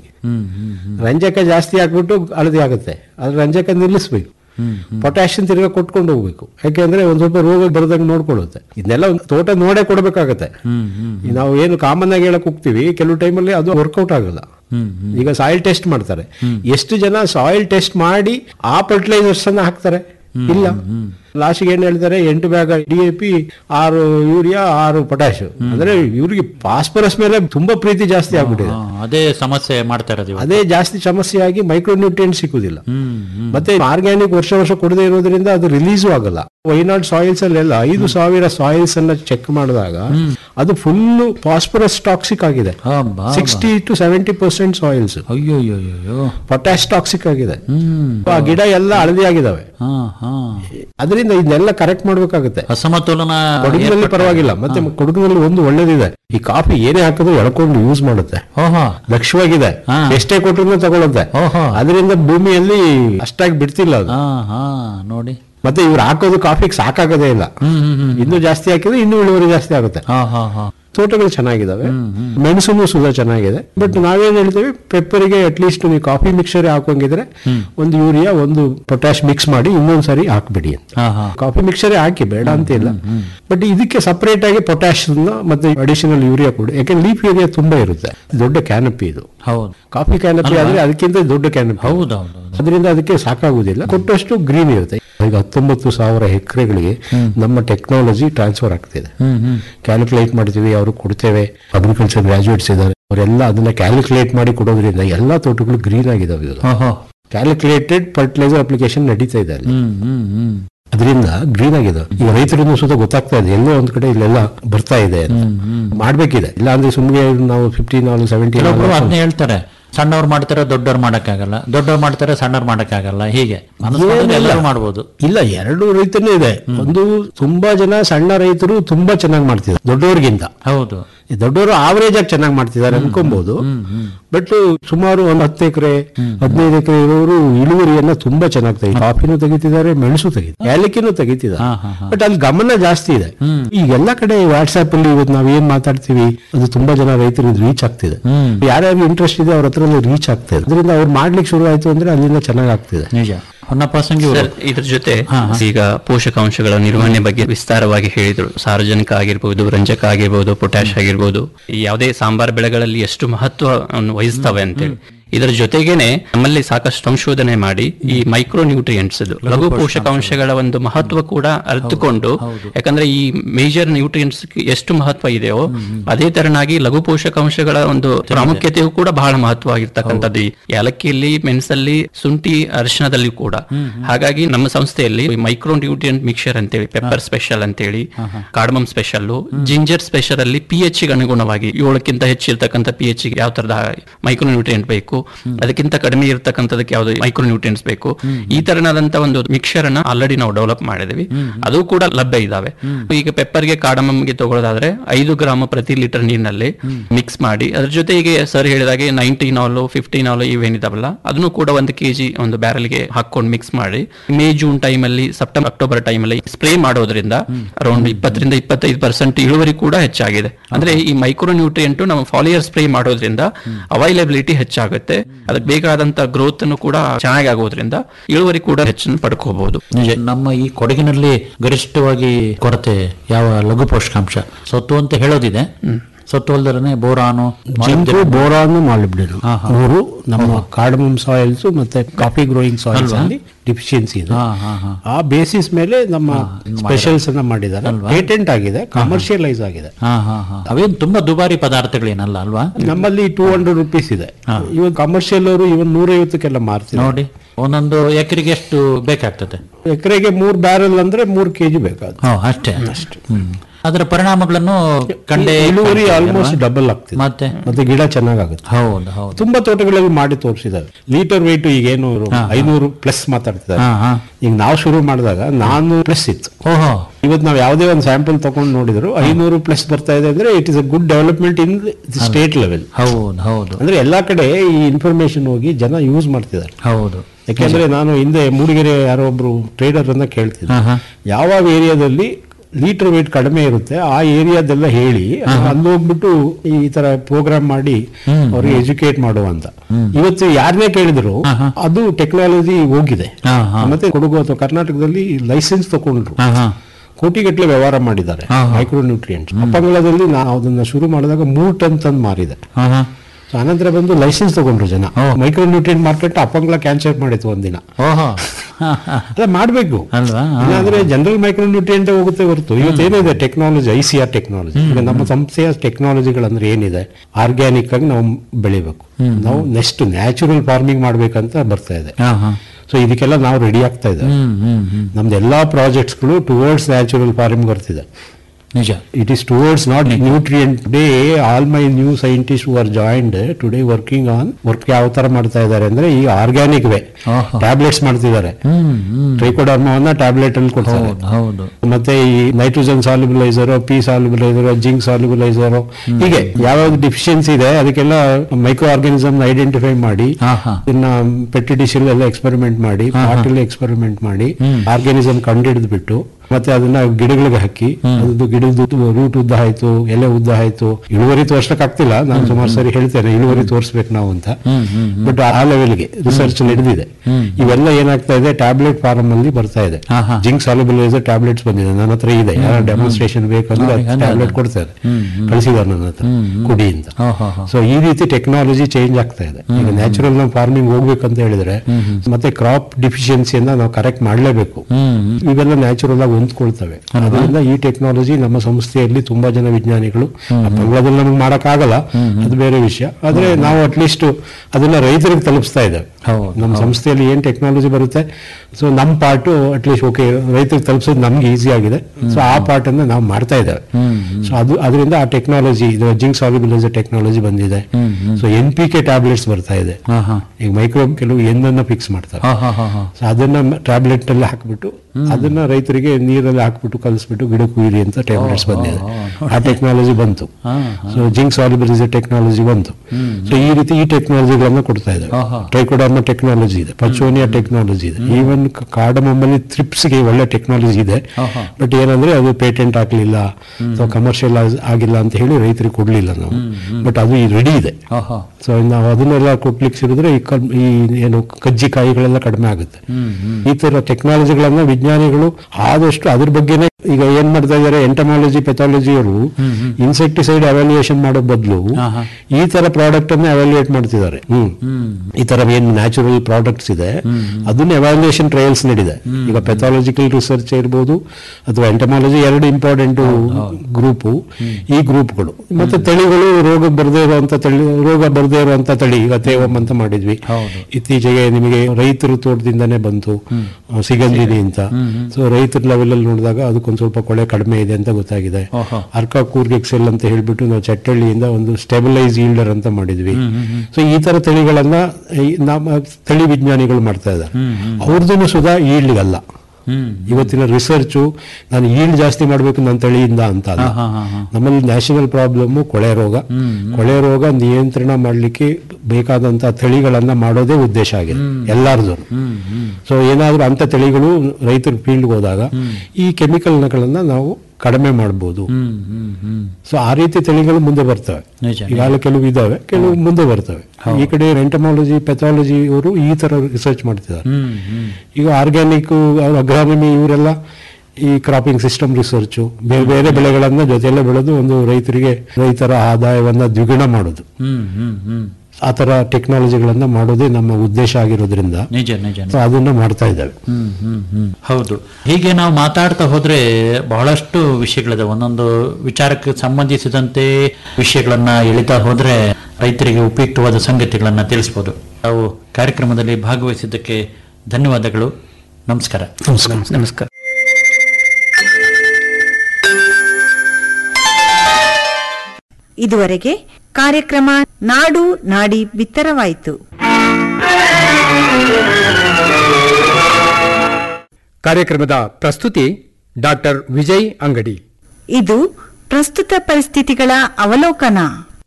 ರಂಜಕ ಜಾಸ್ತಿ ಹಾಕ್ಬಿಟ್ಟು ಹಳದಿ ಆಗುತ್ತೆ ಅದ್ರ ರಂಜಕ ನಿಲ್ಲಿಸ್ಬೇಕು ಪೊಟ್ಯಾಷಿಯಂ ತಿರ್ಗಾ ಕೊಟ್ಕೊಂಡು ಹೋಗ್ಬೇಕು ಯಾಕೆಂದ್ರೆ ಒಂದ್ ಸ್ವಲ್ಪ ರೋಗ ಬರದಂಗೆ ನೋಡ್ಕೊಳ್ಳುತ್ತೆ ಇದನ್ನೆಲ್ಲ ಒಂದ್ ತೋಟ ನೋಡೇ ಕೊಡ್ಬೇಕಾಗತ್ತೆ ಈ ನಾವು ಏನು ಕಾಮನ್ ಆಗಿ ಹೇಳಕ್ ಹೋಗ್ತೀವಿ ಕೆಲವು ಟೈಮಲ್ಲಿ ಅದು ವರ್ಕೌಟ್ ಆಗಲ್ಲ ಈಗ ಸಾಯಿಲ್ ಟೆಸ್ಟ್ ಮಾಡ್ತಾರೆ ಎಷ್ಟು ಜನ ಸಾಯಿಲ್ ಟೆಸ್ಟ್ ಮಾಡಿ ಆ ಫರ್ಟಿಲೈಸರ್ಸ್ ಅನ್ನ ಹಾಕ್ತಾರೆ ಇಲ್ಲ ಲಾಸ್ಟ್ಗೆ ಏನ್ ಹೇಳ್ತಾರೆ ಎಂಟು ಬ್ಯಾಗ್ ಡಿ ಎ ಪಿ ಆರು ಯೂರಿಯಾ ಆರು ಪೊಟ್ಯಾಶ್ ಅಂದ್ರೆ ಇವ್ರಿಗೆ ಫಾಸ್ಫರಸ್ ಮೇಲೆ ತುಂಬಾ ಪ್ರೀತಿ ಜಾಸ್ತಿ ಆಗ್ಬಿಟ್ಟಿದೆ ಅದೇ ಸಮಸ್ಯೆ ಮಾಡ್ತಾ ಇರೋದು ಇವಾಗ. ಅದೇ ಜಾಸ್ತಿ ಸಮಸ್ಯೆ ಆಗಿ ಮೈಕ್ರೋನ್ಯೂಟ್ರಿಯೆಂಟ್ ಸಿಕ್ಕುದಿಲ್ಲ ಮತ್ತೆ ಆರ್ಗ್ಯಾನಿಕ್ ವರ್ಷ ವರ್ಷ ಕೊಡದೇ ಇರೋದ್ರಿಂದ ಅದು ರಿಲೀಸು ಆಗಲ್ಲ ವೈನಾಡ್ ಸಾಯಿಲ್ಸ್ ಅಲ್ಲೆಲ್ಲ ಐದು ಸಾವಿರ ಸಾಯಿಲ್ಸ್ ಅನ್ನ ಚೆಕ್ ಮಾಡಿದಾಗ ಅದು ಫುಲ್ ಫಾಸ್ಫರಸ್ ಟಾಕ್ಸಿಕ್ ಆಗಿದೆ sixty to seventy percent soils ಅಯ್ಯೋ ಅಯ್ಯೋ ಅಯ್ಯೋ ಪೊಟ್ಯಾಶ್ ಟಾಕ್ಸಿಕ್ ಆಗಿದೆ ಆ ಗಿಡ ಎಲ್ಲ ಹಳದಿ ಆಗಿದಾವೆ ಹಾ ಹಾ ಅದರಿಂದ ಇದನ್ನೆಲ್ಲ ಕರೆಕ್ಟ್ ಮಾಡ್ಬೇಕಾಗುತ್ತೆ ಅಸಮತೋಲನ ಕೊಡಗಿನಲ್ಲಿ ಏರ್ಪಟ್ರೆ- ಪರವಾಗಿಲ್ಲ ಮತ್ತೆ ಕೊಡಗಿನಲ್ಲಿ ಒಂದು ಒಳ್ಳೇದಿದೆ ಈ ಕಾಫಿ ಏನೇ ಹಾಕಿದ್ರು ಎಳ್ಕೊಂಡು ಯೂಸ್ ಮಾಡುತ್ತೆ ಓಹೋ ದಕ್ಷವಾಗಿದೆ ಎಷ್ಟೇ ಕೊಟ್ಟರು ತಗೊಳುತ್ತೆ ಅದರಿಂದ ಭೂಮಿಯಲ್ಲಿ ಅಷ್ಟಾಗಿ ಬಿಡ್ತಿಲ್ಲ ಅದು ಹಾ ಹಾ ನೋಡಿ ಮತ್ತೆ ಇವ್ರು ಹಾಕೋದು ಕಾಫಿಗೆ ಸಾಕಾಗೋದೇ ಇಲ್ಲ ಇನ್ನೂ ಜಾಸ್ತಿ ಹಾಕಿದ್ರೆ ಇನ್ನೂ ಇಳುವರಿ ಜಾಸ್ತಿ ಆಗುತ್ತೆ ಹಾ ಹಾ ಹಾ ತೋಟಗಳು ಚೆನ್ನಾಗಿದಾವೆ ಮೆಣಸುನು ಸುಧಾ ಚೆನ್ನಾಗಿದೆ ಬಟ್ ನಾವೇನ್ ಹೇಳ್ತೇವೆ ಪೆಪ್ಪರಿಗೆ ಅಟ್ಲೀಸ್ಟ್ ನೀವು ಕಾಫಿ ಮಿಕ್ಸರ್ ಹಾಕೋಂಗಿದ್ರೆ ಒಂದು ಯೂರಿಯಾ ಒಂದು ಪೊಟ್ಯಾಶ್ ಮಿಕ್ಸ್ ಮಾಡಿ ಇನ್ನೊಂದ್ ಸರಿ ಹಾಕ್ಬಿಡಿ ಅಂತ ಹಾ ಹಾ ಕಾಫಿ ಮಿಕ್ಸರೇ ಹಾಕಿ ಬೇಡ ಅಂತ ಇಲ್ಲ ಬಟ್ ಇದಕ್ಕೆ ಸಪರೇಟ್ ಆಗಿ ಪೊಟ್ಯಾಶ್ ಮತ್ತೆ ಅಡಿಷನಲ್ ಯೂರಿಯಾ ಕೊಡಿ ಯಾಕಂದ್ರೆ ಲೀಫ್ ಏರಿಯಾ ತುಂಬಾ ಇರುತ್ತೆ ದೊಡ್ಡ ಕ್ಯಾನಪಿ ಇದು ಹೌದು ಕಾಫಿ ಕ್ಯಾನಪಿ ಆದ್ರೆ ಅದಕ್ಕಿಂತ ದೊಡ್ಡ ಕ್ಯಾನಪಿ ಹೌದೌದು ಅದರಿಂದ ಅದಕ್ಕೆ ಸಾಕಾಗುವುದಿಲ್ಲ ಕೊಟ್ಟಷ್ಟು ಗ್ರೀನ್ ಇರುತ್ತೆ ಈಗ ಹತ್ತೊಂಬತ್ತು ಸಾವಿರ ಎಕರೆಗಳಿಗೆ ನಮ್ಮ ಟೆಕ್ನಾಲಜಿ ಟ್ರಾನ್ಸ್ಫರ್ ಆಗ್ತಿದೆ ಹ್ಮ್ ಹ್ಮ್ ಕ್ಯಾಲ್ಕುಲೇಟ್ ಮಾಡ್ತೀವಿ ಅವರು ಕೊಡ್ತೇವೆ ಅಗ್ರಿಕಲ್ಚರ್ ಗ್ರಾಜುಯೇಟ್ಸ್ ಇದ್ದಾರೆ ಅವರೆಲ್ಲ ಅದನ್ನ ಕ್ಯಾಲ್ಕುಲೇಟ್ ಮಾಡಿ ಕೊಡೋದ್ರಿಂದ ಎಲ್ಲಾ ತೋಟಗಳು ಗ್ರೀನ್ ಆಗಿದಾವೆ ಓಹೋ ಕ್ಯಾಲ್ಕುಲೇಟೆಡ್ ಫರ್ಟಿಲೈಸರ್ ಅಪ್ಲಿಕೇಶನ್ ನಡೀತಾ ಇದೆ ಅಲ್ಲಿ ಹ್ಮ್ ಹ್ಮ್ ಹ್ಮ್ ಅದರಿಂದ ಗ್ರೀನ್ ಆಗಿದೆ ಈಗ ರೈತರಿಗೂ ಸುತ್ತ ಗೊತ್ತಾಗ್ತಾ ಇದೆ ಎಲ್ಲೋ ಒಂದ್ ಕಡೆ ಇಲ್ಲೆಲ್ಲ ಬರ್ತಾ ಇದೆ ಅಂತ ಮಾಡ್ಬೇಕಿದೆ ಇಲ್ಲ ಅಂದ್ರೆ ಸುಮ್ಮನೆ ನಾವು ಫಿಫ್ಟೀನ್ ಆಲ್ ಸೆವೆಂಟೀನ್ ಕೆಲವೊಬ್ರು ಅದನ್ನೇ ಹೇಳ್ತಾರೆ ಸಣ್ಣವ್ರು ಮಾಡ್ತಾರೆ ದೊಡ್ಡವ್ರು ಮಾಡಕ್ಕಾಗಲ್ಲ ದೊಡ್ಡವ್ರು ಮಾಡ್ತಾರೆ ಸಣ್ಣವ್ರು ಮಾಡಕ್ಕಾಗಲ್ಲ ಹೀಗೆ ಮನಸ್ಸು ಮಾಡಿದ್ರೆ ಎಲ್ಲರೂ ಮಾಡ್ಬೋದು ಇಲ್ಲ ಎರಡು ರೈತನೂ ಇದೆ ಒಂದು ತುಂಬಾ ಜನ ಸಣ್ಣ ರೈತರು ತುಂಬಾ ಚೆನ್ನಾಗಿ ಮಾಡ್ತಿದ್ದಾರೆ ದೊಡ್ಡವ್ರಿಗಿಂತ ಹೌದು ಈ ದೊಡ್ಡವರು ಆವರೇಜ್ ಆಗಿ ಚೆನ್ನಾಗಿ ಮಾಡ್ತಿದ್ದಾರೆ ಅನ್ಕೊಬಹುದು ಬಟ್ ಸುಮಾರು ಒಂದು ಹತ್ತು ಎಕರೆ ಹದಿನೈದು ಎಕರೆ ಇರೋರು ಇಳುವರಿಯನ್ನ ತುಂಬಾ ಚೆನ್ನಾಗಿ ತೆಗಿ ಕಾಫಿನೂ ತೆಗಿತಿದ್ದಾರೆ ಮೆಣಸು ತೆಗಿತಾರೆ ಏಲಕ್ಕಿನೂ ತೆಗಿತಿದ್ದಾರೆ ಬಟ್ ಅಲ್ಲಿ ಗಮನ ಜಾಸ್ತಿ ಇದೆ ಈಗ ಎಲ್ಲ ಕಡೆ ವಾಟ್ಸ್ಆಪ್ ಅಲ್ಲಿ ಇವತ್ತು ನಾವ್ ಏನ್ ಮಾತಾಡ್ತೀವಿ ಅದು ತುಂಬಾ ಜನ ರೈತರಿಗೆ ರೀಚ್ ಆಗ್ತಿದೆ ಯಾರ್ಯಾರು ಇಂಟ್ರೆಸ್ಟ್ ಇದೆ ಅವ್ರ ಹತ್ರ ರೀಚ್ ಆಗ್ತಿದೆ ಅದರಿಂದ ಅವ್ರು ಮಾಡ್ಲಿಕ್ಕೆ ಶುರು ಆಯ್ತು ಅಂದ್ರೆ ಅಲ್ಲಿಂದ ಚೆನ್ನಾಗಿ ಆಗ್ತಿದೆ ನಿಜ ಹೊನ್ನಪ್ಪ ಸಂಗಿ ಸರ್ ಇದ್ರ ಜೊತೆ ಈಗ ಪೋಷಕಾಂಶಗಳ ನಿರ್ವಹಣೆ ಬಗ್ಗೆ ವಿಸ್ತಾರವಾಗಿ ಹೇಳಿದ್ರು ಸಾರ್ವಜನಿಕ ಆಗಿರ್ಬೋದು ರಂಜಕ ಆಗಿರ್ಬೋದು ಪೊಟ್ಯಾಶ್ ಆಗಿರ್ಬೋದು ಈ ಯಾವುದೇ ಸಾಂಬಾರ್ ಬೆಳೆಗಳಲ್ಲಿ ಎಷ್ಟು ಮಹತ್ವವನ್ನು ವಹಿಸ್ತವೆ ಅಂತೇಳಿ ಇದರ ಜೊತೆಗೇನೆ ನಮ್ಮಲ್ಲಿ ಸಾಕಷ್ಟು ಸಂಶೋಧನೆ ಮಾಡಿ ಈ ಮೈಕ್ರೋ ನ್ಯೂಟ್ರಿಯೆಂಟ್ಸ್ ಲಘು ಪೋಷಕಾಂಶಗಳ ಒಂದು ಮಹತ್ವ ಕೂಡ ಅರಿತುಕೊಂಡು ಯಾಕಂದ್ರೆ ಈ ಮೇಜರ್ ನ್ಯೂಟ್ರಿಯೆಂಟ್ಸ್ ಎಷ್ಟು ಮಹತ್ವ ಇದೆಯೋ ಅದೇ ತರನಾಗಿ ಲಘು ಪೋಷಕಾಂಶಗಳ ಒಂದು ಪ್ರಾಮುಖ್ಯತೆಯು ಕೂಡ ಬಹಳ ಮಹತ್ವವಾಗಿರ್ತಕ್ಕಂಥದ್ದು ಈ ಏಲಕ್ಕಿಯಲ್ಲಿ ಮೆಣಸಲ್ಲಿ ಶುಂಠಿ ಅರಿಶಿಣದಲ್ಲಿ ಕೂಡ ಹಾಗಾಗಿ ನಮ್ಮ ಸಂಸ್ಥೆಯಲ್ಲಿ ಮೈಕ್ರೋ ನ್ಯೂಟ್ರಿಯೆಂಟ್ ಮಿಕ್ಸರ್ ಅಂತೇಳಿ ಪೆಪ್ಪರ್ ಸ್ಪೆಷಲ್ ಅಂತೇಳಿ ಕಾರ್ಡಮಮ್ ಸ್ಪೆಷಲ್ ಜಿಂಜರ್ ಸ್ಪೆಷಲ್ ಅಲ್ಲಿ ಪಿ ಎಚ್ ಅನುಗುಣವಾಗಿ ಏಳಕ್ಕಿಂತ ಹೆಚ್ಚಿರ್ತಕ್ಕಂಥ ಪಿ ಎಚ್ ಯಾವ ತರದ ಮೈಕ್ರೋ ನ್ಯೂಟ್ರಿಯೆಂಟ್ ಬೇಕು ಅದಕ್ಕಿಂತ ಕಡಿಮೆ ಇರತಕ್ಕಂಥದಕ್ಕೆ ಯಾವ್ದು ಮೈಕ್ರೋ ನ್ಯೂಟ್ರಿಯೆಂಟ್ಸ್ ಬೇಕು ಈ ತರನಾದಂತ ಒಂದು ಮಿಕ್ಸರ್ ಅನ್ನ ಆಲ್ರೆಡಿ ನಾವು ಡೆವಲಪ್ ಮಾಡಿದೀವಿ ಅದು ಕೂಡ ಲಭ್ಯ ಇದಾವೆ ಈಗ ಪೆಪ್ಪರ್ಗೆ ಕಾಡಮಮ್ಗೆ ತಗೊಳ್ಳೋದಾದ್ರೆ ಐದು ಗ್ರಾಮ್ ಪ್ರತಿ ಲೀಟರ್ ನೀರಿನಲ್ಲಿ ಮಿಕ್ಸ್ ಮಾಡಿ ಅದ್ರ ಜೊತೆಗೆ ಸರ್ ಹೇಳಿದಾಗೆ ನೈನ್ಟೀನ್ ಆಲು ಫಿಫ್ಟೀನ್ ಆಲು ಇವೇನಿದಾವಲ್ಲ ಅದನ್ನು ಕೂಡ ಒಂದು ಕೆಜಿ ಒಂದು ಬ್ಯಾರಲ್ಗೆ ಹಾಕೊಂಡು ಮಿಕ್ಸ್ ಮಾಡಿ ಮೇ ಜೂನ್ ಟೈಮ್ ಅಲ್ಲಿ ಸೆಪ್ಟೆಂಬರ್ ಅಕ್ಟೋಬರ್ ಟೈಮ್ ಅಲ್ಲಿ ಸ್ಪ್ರೇ ಮಾಡೋದ್ರಿಂದ ಅರೌಂಡ್ ಇಪ್ಪತ್ತರಿಂದ ಇಪ್ಪತ್ತೈದು ಪರ್ಸೆಂಟ್ ಇಳುವರಿ ಕೂಡ ಹೆಚ್ಚಾಗಿದೆ ಅಂದ್ರೆ ಈ ಮೈಕ್ರೋ ನ್ಯೂಟ್ರಿಯೆಂಟ್ ನಾವು ಫಾಲಿಯರ್ ಸ್ಪ್ರೇ ಮಾಡೋದ್ರಿಂದ ಅವೈಲಬಿಲಿಟಿ ಹೆಚ್ಚಾಗುತ್ತೆ ಅದಕ್ಕೆ ಬೇಕಾದಂತ ಗ್ರೋತ್ ಅನ್ನು ಕೂಡ ಚೆನ್ನಾಗಿ ಆಗೋದ್ರಿಂದ ಇಳುವರಿ ಕೂಡ ಹೆಚ್ಚನ್ನು ಪಡ್ಕೋಬಹುದು ನಿಜ ನಮ್ಮ ಈ ಕೊಡಗಿನಲ್ಲಿ ಗರಿಷ್ಠವಾಗಿ ಕೊರತೆ ಯಾವ ಲಘು ಪೋಷಕಾಂಶ ಸೊತ್ತು ಅಂತ ಹೇಳೋದಿದೆ ಸೊತ್ತು ಅಲ್ದರನೆ ಬೋರಾನು ಜಿಂಕು ಬೋರಾನ್ ಮಾಲಿಬ್ಡಿನ್ ಮೂರು ನಮ್ಮ ಕಾರ್ಡಮಮ್ ಸಾಯಿಲ್ಸ್ ಮತ್ತೆ ಕಾಫಿ ಗ್ರೋಯಿಂಗ್ ಸಾಯಿಲ್ಸ್ ಅಲ್ವಾ? ಅಲ್ಲಿ ಡಿಫಿಷಿಯನ್ಸಿ ಇದೆ ಹಾ, ಹಾ, ಹಾ. ಆ ಬೇಸಿಸ್ ಮೇಲೆ ನಮ್ಮ ಸ್ಪೆಷಲ್ಸ್ ಅನ್ನ ಮಾಡಿದ್ದಾರೆ ಪೇಟೆಂಟ್ ಆಗಿದೆ ಕಮರ್ಷಿಯಲೈಸ್ ಆಗಿದೆ ಹಾ ಹಾ ಹಾ ಅವೇನ್ ತುಂಬಾ ದುಬಾರಿ ಪದಾರ್ಥಗಳೇನಲ್ಲ ಅಲ್ವಾ ನಮ್ಮಲ್ಲಿ ಟೂ ಹಂಡ್ರೆಡ್ ರುಪೀಸ್ ಇದೆ ಇವನ್ ಕಮರ್ಷಿಯಲ್ ಅವರು ಇವನ್ ನೂರೈವತ್ತಕ್ಕೆಲ್ಲ ಮಾರ್ತಾರೆ ನೋಡಿ ಒಂದೊಂದು ಎಕರೆಗೆ ಎಷ್ಟು ಬೇಕಾಗ್ತದೆ ಎಕರೆಗೆ ಮೂರ್ ಬ್ಯಾರಲ್ ಅಂದ್ರೆ ಮೂರ್ ಕೆಜಿ ಬೇಕಾದ ಹಾ ಅಷ್ಟೇ ಅಷ್ಟೇ ಹ್ಮ್ ಅದರ ಪರಿಣಾಮಗಳನ್ನು ಕಂಡೇ ಇಳುವರಿ ಕಾಣ್ತೀವಿ ಆಲ್ಮೋಸ್ಟ್ ಅಲ್ವಾ? ಡಬಲ್ ಆಗ್ತದೆ ಮತ್ತೆ ಮತ್ತೆ ಗಿಡ ಚೆನ್ನಾಗುತ್ತೆ ಹೌದು ಹೌದು ತುಂಬಾ ತೋಟಗಳಲ್ಲಿ ಮಾಡಿ ತೋರಿಸಿದ್ದಾರೆ ಲೀಟರ್ weight ಈಗ ಏನು ಐನೂರು ಪ್ಲಸ್ ಮಾತಾಡ್ತಿದ್ದಾರೆ ಹಾ, ಹಾ. ಈಗ ನಾವು ಶುರು ಮಾಡಿದಾಗ ನಾನ್ನೂರು ಪ್ಲಸ್ ಇತ್ತು ಓಹೋ ಇವತ್ತು ನಾವು ಯಾವುದೇ ಒಂದು ಸ್ಯಾಂಪಲ್ ತಗೊಂಡು ನೋಡಿದ್ರು ಐನೂರು ಪ್ಲಸ್ ಬರ್ತಾ ಇದೆ ಅಂದ್ರೆ it is a good development in state level ಹೌದು ಹೌದು ಅಂದ್ರೆ ಎಲ್ಲಾ ಕಡೆ ಈ ಇನ್ಫಾರ್ಮೇಶನ್ ಹೋಗಿ ಜನ ಯೂಸ್ ಮಾಡ್ತಿದ್ದಾರೆ ಹೌದು ಯಾಕೆಂದ್ರೆ ನಾನು ಹಿಂದೆ ಮೂಡಿಗೆರೆ ಯಾರೋ ಒಬ್ರು ಟ್ರೇಡರ್ ಅನ್ನ ಕೇಳ್ತಿದ್ದೆ ಹಾ, ಹಾ. ಯಾವ ಏರಿಯಾದಲ್ಲಿ ಲೀಟರ್ ವೇಟ್ ಕಡಿಮೆ ಇರುತ್ತೆ ಆ ಏರಿಯಾದೆಲ್ಲ ಹೇಳಿ ಅಲ್ಲಿ ಹೋಗ್ಬಿಟ್ಟು ಈ ತರ ಪ್ರೋಗ್ರಾಮ್ ಮಾಡಿ ಅವ್ರಿಗೆ ಎಜುಕೇಟ್ ಮಾಡುವಂತ ಇವತ್ತು ಯಾರನ್ನೇ ಕೇಳಿದ್ರು ಅದು ಟೆಕ್ನಾಲಜಿ ಹೋಗಿದೆ ಹಾ, ಹಾ. ಮತ್ತೆ ಕೊಡಗು ಅಥವಾ ಕರ್ನಾಟಕದಲ್ಲಿ ಲೈಸೆನ್ಸ್ ತಗೊಂಡ್ರು ಹಾ, ಹಾ. ಕೋಟಿಗಟ್ಟಲೆ ವ್ಯವಹಾರ ಮಾಡಿದ್ದಾರೆ ಮೈಕ್ರೋ ನ್ಯೂಟ್ರಿಯೆಂಟ್ ಅಪ್ಪಂಗಳದಲ್ಲಿ ನಾವು ಅದನ್ನ ಶುರು ಮಾಡಿದಾಗ ಮೂರ್ ಟನ್ ತಂದು ಮಾರಿದೆ ಹಾ, ಹಾ. ಸೊ ಆನಂತರ ಬಂದು ಲೈಸೆನ್ಸ್ ತಗೊಂಡ್ರು ಜನ ಮೈಕ್ರೋ ನ್ಯೂಟ್ರಿಯೆಂಟ್ ಮಾರ್ಕೆಟ್ ಅಪ್ಪಂಗಳ ಕ್ಯಾನ್ಸರ್ ಮಾಡಿತ್ತು ಒಂದಿನ ಓಹೋ ಅಲ್ಲ ಮಾಡ್ಬೇಕು ಅಲ್ವಾ ಇಲ್ಲಾಂದ್ರೆ ಜನರಲ್ ಮೈಕ್ರೋ ನ್ಯೂಟ್ರಿಯೆಂಟ್ ಹೋಗುತ್ತೆ ಹೊರತು ಇವತ್ತೇನಿದೆ technology I C R technology ಈಗ ನಮ್ಮ ಸಂಸ್ಥೆಯ ಟೆಕ್ನಾಲಜಿಗಳಂದ್ರೆ ಏನಿದೆ ಆರ್ಗ್ಯಾನಿಕ್ ಆಗಿ ನಾವು ಬೆಳಿಬೇಕು ನಾವು ನೆಕ್ಸ್ಟ್ ನ್ಯಾಚುರಲ್ ಫಾರ್ಮಿಂಗ್ ಮಾಡ್ಬೇಕಂತ ಬರ್ತಾ ಇದೆ ಹಾ, ಹಾ. ಸೊ ಇದಕ್ಕೆಲ್ಲ ನಾವು ರೆಡಿ ಆಗ್ತಾ ಇದ್ದೇವೆ ಹ್ಮ್ ಹ್ಮ್ ಹ್ಮ್ ನಮ್ದು ಎಲ್ಲಾ ಪ್ರಾಜೆಕ್ಟ್ಸ್ಗಳು ಟುವರ್ಡ್ಸ್ ನ್ಯಾಚುರಲ್ ಫಾರ್ಮಿಂಗ್ ಬರ್ತಿದೆ ನಿಜ it is towards not nutrient day all my new scientist are joined today working on work ಯಾವ ತರ ಮಾಡ್ತಾ ಇದ್ದಾರೆ ಅಂದ್ರೆ ಈ ಆರ್ಗ್ಯಾನಿಕ್ ವೇ ಆಹಾ. ಟ್ಯಾಬ್ಲೆಟ್ಸ್ ಮಾಡ್ತಿದ್ದಾರೆ ಹ್ಮ್ ಹ್ಮ್ ಟ್ರೈಕೋಡರ್ಮವನ್ನ ಟ್ಯಾಬ್ಲೆಟ್ ಅಲ್ಲಿ ಕೊಡ್ತಾರೆ ಹೌದು ಹೌದು ಮತ್ತೆ ಈ nitrogen solubiliser P solubiliser zinc solubiliser ಹೀಗೆ ಯಾವ್ಯಾವ್ದು ಡಿಫಿಷಿಯನ್ಸಿ ಇದೆ ಅದಕ್ಕೆಲ್ಲ ಮೈಕ್ರೋ ಆರ್ಗಾನಿಸಮ್ ಐಡೆಂಟಿಫೈ ಮಾಡಿ ಆಹಾ. ಇನ್ನ ಪೆಟ್ಟಿ ಡಿಶ್ ಎಲ್ಲ ಎಕ್ಸ್ಪೆರಿಮೆಂಟ್ ಮಾಡಿ ಪಾಟಲ್ಲಿ ಎಕ್ಸ್ಪೆರಿಮೆಂಟ್ ಮಾಡಿ ಆರ್ಗಾನಿಸಮ್ ಕಂಡುಹಿಡಿದು ಬಿಟ್ಟು ಮತ್ತೆ ಅದನ್ನ ಗಿಡಗಳಿಗೆ ಹಾಕಿ ಅದು ಗಿಡದ ರೂಟ್ ಉದ್ದ ಆಯ್ತು ಎಲೆ ಉದ್ದ ಆಯ್ತು ಇಳುವರಿ ತೋರ್ಸಕ್ ಆಗ್ತಿಲ್ಲ ನಾನು ಸುಮಾರು ಸರಿ ಹೇಳ್ತೇನೆ ಇಳುವರಿ ತೋರಿಸ್ಬೇಕು ನಾವು ಅಂತ ಬಟ್ ಆ ಲೆವೆಲ್ಗೆ ರಿಸರ್ಚ್ ನಡೆದಿದೆ ಇವೆಲ್ಲ ಏನಾಗ್ತಾ ಇದೆ ಟ್ಯಾಬ್ಲೆಟ್ ಫಾರ್ಮ್ ಅಲ್ಲಿ ಬರ್ತಾ ಇದೆ ಆಹಾ. ಜಿಂಕ್ ಸಾಲ್ಯುಬಲೈಸರ್ ಟ್ಯಾಬ್ಲೆಟ್ಸ್ ಬಂದಿದೆ ನನ್ನ ಹತ್ರ ಇದೆ ಯಾರು ಡೆಮಾನ್ಸ್ಟ್ರೇಷನ್ ಬೇಕಂದ್ರೆ ಹಾ, ಹಂಗೆ ಟ್ಯಾಬ್ಲೆಟ್ ಅಲ್ಲ. ಕೊಡ್ತಾರೆ ಹ್ಮ್, ಹ್ಮ್. ಕಳಿಸಿದಾರೆ ನನ್ನ ಹತ್ರ ಕುಡಿ ಅಂತ ಹಾ, ಹಾ, ಹಾ. ಸೊ ಈ ರೀತಿ ಟೆಕ್ನಾಲಜಿ ಚೇಂಜ್ ಆಗ್ತಾ ಇದೆ ಈಗ ನ್ಯಾಚುರಲ್ ನಾವು ಫಾರ್ಮಿಂಗ್ ಹೋಗ್ಬೇಕಂತ ಹೇಳಿದ್ರೆ ಮತ್ತೆ ಕ್ರಾಪ್ ಡಿಫಿಷಿಯನ್ಸಿಯನ್ನ ನಾವು ಕರೆಕ್ಟ್ ಮಾಡಲೇಬೇಕು ಇವೆಲ್ಲ ನ್ಯಾಚುರಲ್ ಆಗಿ ಹೊಂದ್ಕೊಳ್ತವೆ ಅದರಿಂದ ಈ ಟೆಕ್ನಾಲಜಿ ನಮ್ಮ ಸಂಸ್ಥೆಯಲ್ಲಿ ತುಂಬಾ ಜನ ವಿಜ್ಞಾನಿಗಳು ಬಂಗ್ಲಾದಲ್ಲಿ ನಮಗೆ ಮಾಡಕ್ಕಾಗಲ್ಲ ಅದು ಬೇರೆ ವಿಷಯ ಆದ್ರೆ ನಾವು ಅಟ್ಲೀಸ್ಟ್ ಅದನ್ನ ರೈತರಿಗೆ ತಲುಪಿಸ್ತಾ ಇದ್ದೇವೆ ಹೌದು, ನಮ್ಮ ಸಂಸ್ಥೆಯಲ್ಲಿ ಏನ್ ಟೆಕ್ನಾಲಜಿ ಬರುತ್ತೆ ಸೊ ನಮ್ಮ ಪಾರ್ಟ್ ಅಟ್ಲೀಸ್ಟ್ ಓಕೆ ರೈತರಿಗೆ ತಲುಪಿಸೋದು ನಮ್ಗೆ ಈಸಿ ಆಗಿದೆ ಸೊ ಆ ಪಾರ್ಟ್ ಅನ್ನ ನಾವು ಮಾಡ್ತಾ ಇದ್ದೇವೆ ಸೊ ಅದು ಅದರಿಂದ ಆ ಟೆಕ್ನಾಲಜಿ ಇದು ಜಿಂಕ್ ಸಾಲ್ಯುಬಲೈಸರ್ ಟೆಕ್ನಾಲಜಿ ಬಂದಿದೆ so N P K tablets ಬರ್ತಾ ಇದೆ ಹಾ, ಹಾ. ಈಗ ಮೈಕ್ರೋಬ್ ಕೆಲವು ಎನ್ನನ್ನ ಫಿಕ್ಸ್ ಮಾಡ್ತಾರೆ ಹಾ, ಹಾ, ಹಾ, ಹಾ. ಸೊ ಅದನ್ನ ಟ್ಯಾಬ್ಲೆಟ್ ಅಲ್ಲಿ ಹಾಕ್ಬಿಟ್ಟು ಅದನ್ನ ರೈತರಿಗೆ ನೀರಲ್ಲಿ ಹಾಕ್ಬಿಟ್ಟು ಕಲಿಸ್ಬಿಟ್ಟು ಗಿಡಕ್ಕೆ ಉಯಿರಿ ಅಂತ ಟ್ಯಾಬ್ಲೆಟ್ಸ್ ಬಂದಿದೆ ಆ ಟೆಕ್ನಾಲಜಿ ಬಂತು ಸೊ ಜಿಂಕ್ ಸಾಲ್ಯುಬಲೈಸರ್ ಟೆಕ್ನಾಲಜಿ ಬಂತು ಸೊ ಈ ರೀತಿ ಈ ಟೆಕ್ನಾಲಜಿಗಳನ್ನ ಕೊಡ್ತಾ ಇದೆ ಆಹಾ. ಟ್ರೈಕೋಡರ್ಮ ಟೆಕ್ನಾಲಜಿ ಇದೆ ಪಚೋನಿಯಾ ಟೆಕ್ನಾಲಜಿ ಇದೆ ಈವನ್ ಕಾಡಮಲ್ಲಿ ತ್ರಿಪ್ಸ್ಗೆ ಒಳ್ಳೆ ಟೆಕ್ನಾಲಜಿ ಇದೆ ಆಹಾ. ಬಟ್ ಏನಂದ್ರೆ ಅದು ಪೇಟೆಂಟ್ ಆಗ್ಲಿಲ್ಲ ಅಥವಾ ಕಮರ್ಷಿಯಲ್ ಆಗಿಲ್ಲ ಅಂತ ಹೇಳಿ ರೈತರಿಗೆ ಕೊಡ್ಲಿಲ್ಲ ನಾವು ಬಟ್ ಅದು ರೆಡಿ ಇದೆ ಆಹಾ. ಸೊ ನಾವು ಅದನ್ನೆಲ್ಲ ಕೊಡ್ಲಿಕ್ಕೆ ಸೇರಿದ್ರೆ ಈ ಕಲ್- ಈ ಏನು ಕಜ್ಜಿಕಾಯಿಗಳೆಲ್ಲ ಕಡಿಮೆ ಆಗುತ್ತೆ ಈ ತರ ಟೆಕ್ನಾಲಜಿಗಳನ್ನ ವಿಜ್ಞಾನಿಗಳು ಆದಷ್ಟು ಅದ್ರ ಬಗ್ಗೆನೇ ಈಗ ಏನ್ ಮಾಡ್ತಾ ಇದ್ದಾರೆ ಎಂಟಮಾಲಜಿ ಪೆಥಾಲಜಿ ಅವರು ಇನ್ಸೆಕ್ಟಿಸೈಡ್ ಅವ್ಯಾಲ್ಯೂಯೇಷನ್ ಮಾಡೋ ಬದಲು ಈ ತರ ಪ್ರಾಡಕ್ಟ್ ಅನ್ನ ಅವ್ಯಾಲ್ಯೂಯೇಟ್ ಮಾಡ್ತಿದ್ದಾರೆ ಹ್ಮ್ ಈ ತರ ಏನ್ ನ್ಯಾಚುರಲ್ ಪ್ರಾಡಕ್ಟ್ಸ್ ಇದೆ ಅದನ್ನ ಎವ್ಯಾಲ್ಯೂಯೇಷನ್ ಟ್ರಯಲ್ಸ್ ನಡೆದಿದೆ ಈಗ ಪೆಥಾಲಜಿಕಲ್ ರಿಸರ್ಚ್ ಇರ್ಬೋದು ಅಥವಾ ಎಂಟಮಾಲಜಿ ಎರಡು ಇಂಪಾರ್ಟೆಂಟ್ ಗ್ರೂಪ್ ಈ ಗ್ರೂಪ್ಗಳು ಮತ್ತೆ ತಳಿಗಳು ರೋಗ ಬರದೇ ಇರುವಂತ ತಳಿ ರೋಗ ಬರದೇ ಇರುವಂತ ತಳಿ ಈಗ ತೇವಂ ಅಂತ ಮಾಡಿದ್ವಿ ಇತ್ತೀಚೆಗೆ ನಿಮಗೆ ರೈತರ ತೋಟದಿಂದಾನೇ ಬಂತು ಆ, ಸಿಗಂದಿನಿ ಅಂತ ಸೊ ರೈತರ ಲೆವೆಲ್ ಅಲ್ಲಿ ನೋಡಿದಾಗ ಅದಕ್ಕೊಂದ್ ಸ್ವಲ್ಪ ಕೊಳೆ ಕಡಿಮೆ ಇದೆ ಅಂತ ಗೊತ್ತಾಗಿದೆ ಅರ್ಕಾ ಕೂರ್ಗ್ ಎಕ್ಸೆಲ್ ಅಂತ ಹೇಳ್ಬಿಟ್ಟು ನಾವು ಚಟ್ಟಳ್ಳಿಯಿಂದ ಒಂದು ಸ್ಟೆಬಿಲೈಸ್ ಈಲ್ಡರ್ ಅಂತ ಮಾಡಿದ್ವಿ ಸೊ ಈ ತರ ತಳಿಗಳನ್ನ ಈ ನಮ್ಮ ತಳಿ ವಿಜ್ಞಾನಿಗಳು ಮಾಡ್ತಾ ಇದ್ದಾರೆ ಅವ್ರದ್ದು ಸುಧಾ ಈಲ್ಡ್ಗಲ್ಲ ಇವತ್ತಿನ ರಿಸರ್ಚು ನಾನು ಈಲ್ಡ್ ಜಾಸ್ತಿ ಮಾಡಬೇಕು ನನ್ನ ತಳಿಯಿಂದ ಅಂತ ಅಲ್ಲ ನಮ್ಮಲ್ಲಿ ನ್ಯಾಷನಲ್ ಪ್ರಾಬ್ಲಮ್ ಕೊಳೆ ರೋಗ ಕೊಳೆ ರೋಗ ನಿಯಂತ್ರಣ ಮಾಡಲಿಕ್ಕೆ ಬೇಕಾದಂತ ತಳಿಗಳನ್ನ ಮಾಡೋದೇ ಉದ್ದೇಶ ಆಗಿದೆ ಎಲ್ಲಾರ್ದು ಸೊ ಏನಾದ್ರೂ ಅಂತ ತಳಿಗಳು ರೈತರ ಫೀಲ್ಡ್ ಹೋದಾಗ ಈ ಕೆಮಿಕಲ್ಗಳನ್ನ ನಾವು ಕಡಿಮೆ ಮಾಡಬಹುದು ಸೊ ಆ ರೀತಿ ತಳಿಗಳು ಮುಂದೆ ಬರ್ತವೆ ನಿಜ, ಈಗಾಗಲೇ ಕೆಲವು ಇದಾವೆ ಕೆಲವು ಮುಂದೆ ಬರ್ತವೆ ಈ ಕಡೆ ರೆಂಟಮಾಲಜಿ ಪೆಥಾಲಜಿ ಅವರು ಈ ತರ ರಿಸರ್ಚ್ ಮಾಡ್ತಿದ್ದಾರೆ ಈಗ ಆರ್ಗ್ಯಾನಿಕ್ ಅಗ್ರಾನಮಿ ಇವರೆಲ್ಲ ಈ ಕ್ರಾಪಿಂಗ್ ಸಿಸ್ಟಮ್ ರಿಸರ್ಚ್ ಬೇರೆ ಬೇರೆ ಬೆಳೆಗಳನ್ನ ಜೊತೆಯಲ್ಲೇ ಬೆಳೆದು ಒಂದು ರೈತರಿಗೆ ರೈತರ ಆದಾಯವನ್ನ ದ್ವಿಗುಣ ಮಾಡೋದು ಹ್ಮ್ ಹ್ಮ್ ಹ್ಮ್ ಆ ತರ ಟೆಕ್ನಾಲಜಿಗಳನ್ನ ಮಾಡೋದೇ ನಮ್ಮ ಉದ್ದೇಶ ಆಗಿರೋದ್ರಿಂದ ನಿಜ ನಿಜ ಸೊ ಅದನ್ನ ಮಾಡ್ತಾ ಇದ್ದೇವೆ ಹ್ಮ್ ಹ್ಮ್ ಹ್ಮ್ ಹೌದು ಹೀಗೆ ನಾವು ಮಾತಾಡ್ತಾ ಹೋದ್ರೆ ಬಹಳಷ್ಟು ವಿಷಯಗಳಿದೆ ಒಂದೊಂದು ವಿಚಾರಕ್ಕೆ ಸಂಬಂಧಿಸಿದಂತೆ ವಿಷಯಗಳನ್ನ ಎಳಿತಾ ಹೋದ್ರೆ ರೈತರಿಗೆ ಉಪಯುಕ್ತವಾದ ಸಂಗತಿಗಳನ್ನ ತಿಳಿಸ್ಬೋದು ತಾವು ಕಾರ್ಯಕ್ರಮದಲ್ಲಿ ಭಾಗವಹಿಸಿದ್ದಕ್ಕೆ ಧನ್ಯವಾದಗಳು ನಮಸ್ಕಾರ ನಮಸ್ಕಾರ ನಮಸ್ಕಾರ ಇದುವರೆಗೆ ಕಾರ್ಯಕ್ರಮ ನಾಡು ನಾಡಿ ಬಿತ್ತರವಾಯಿತು ಕಾರ್ಯಕ್ರಮದ ಪ್ರಸ್ತುತಿ ಡಾಕ್ಟರ್ ವಿಜಯ್ ಅಂಗಡಿ ಇದು ಪ್ರಸ್ತುತ ಪರಿಸ್ಥಿತಿಗಳ ಅವಲೋಕನ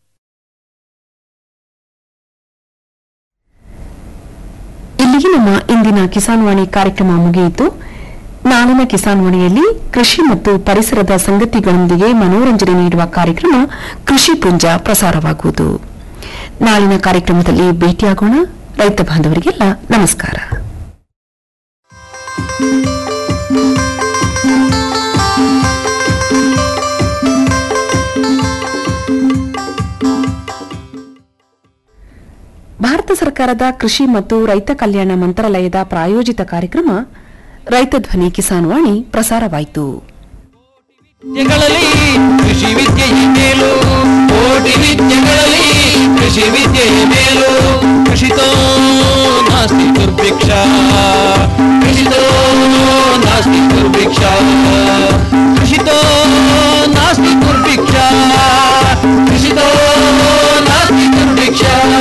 ಇಲ್ಲಿಗೆ ನಮ್ಮ ಇಂದಿನ ಕಿಸಾನ್ ವಾಣಿ ಕಾರ್ಯಕ್ರಮ ಮುಗಿಯಿತು ನಾಳಿನ ಕಿಸಾನ್ ವಾಣಿಯಲ್ಲಿ ಕೃಷಿ ಮತ್ತು ಪರಿಸರದ ಸಂಗತಿಗಳೊಂದಿಗೆ ಮನೋರಂಜನೆ ನೀಡುವ ಕಾರ್ಯಕ್ರಮ ಕೃಷಿ ಪುಂಜ ಪ್ರಸಾರವಾಗುವುದು ನಾಳಿನ ಕಾರ್ಯಕ್ರಮದಲ್ಲಿ ಭೇಟಿಯಾಗೋಣ ರೈತ ಬಾಂಧವರಿಗೆಲ್ಲ ನಮಸ್ಕಾರ ಭಾರತ ಸರ್ಕಾರದ ಕೃಷಿ ಮತ್ತು ರೈತ ಕಲ್ಯಾಣ ಮಂತ್ರಾಲಯದ ಪ್ರಾಯೋಜಿತ ಕಾರ್ಯಕ್ರಮ ರೈತ ಧ್ವನಿ ಕಿಸಾನ್ ವಾಣಿ ಪ್ರಸಾರವಾಯಿತು ವಿದ್ಯೆಗಳಲ್ಲಿ ಕೃಷಿ ವಿದ್ಯೆಯ ಮೇಲು ಕೋಟಿ ವಿದ್ಯೆಗಳಲ್ಲಿ ಕೃಷಿ ವಿದ್ಯೆಯ ಮೇಲು ಕೃಷಿತೋ ನಾಸ್ತಿ ದುರ್ಭಿಕ್ಷ ಕೃಷಿತೋ ನಾಸ್ತಿ ದುರ್ಭಿಕ್ಷ ಕೃಷಿತೋ ನಾಸ್ತಿ ದುರ್ಭಿಕ್ಷ ಕೃಷಿತೋ ನಾಸ್ತಿ ದುರ್ಭಿಕ್ಷ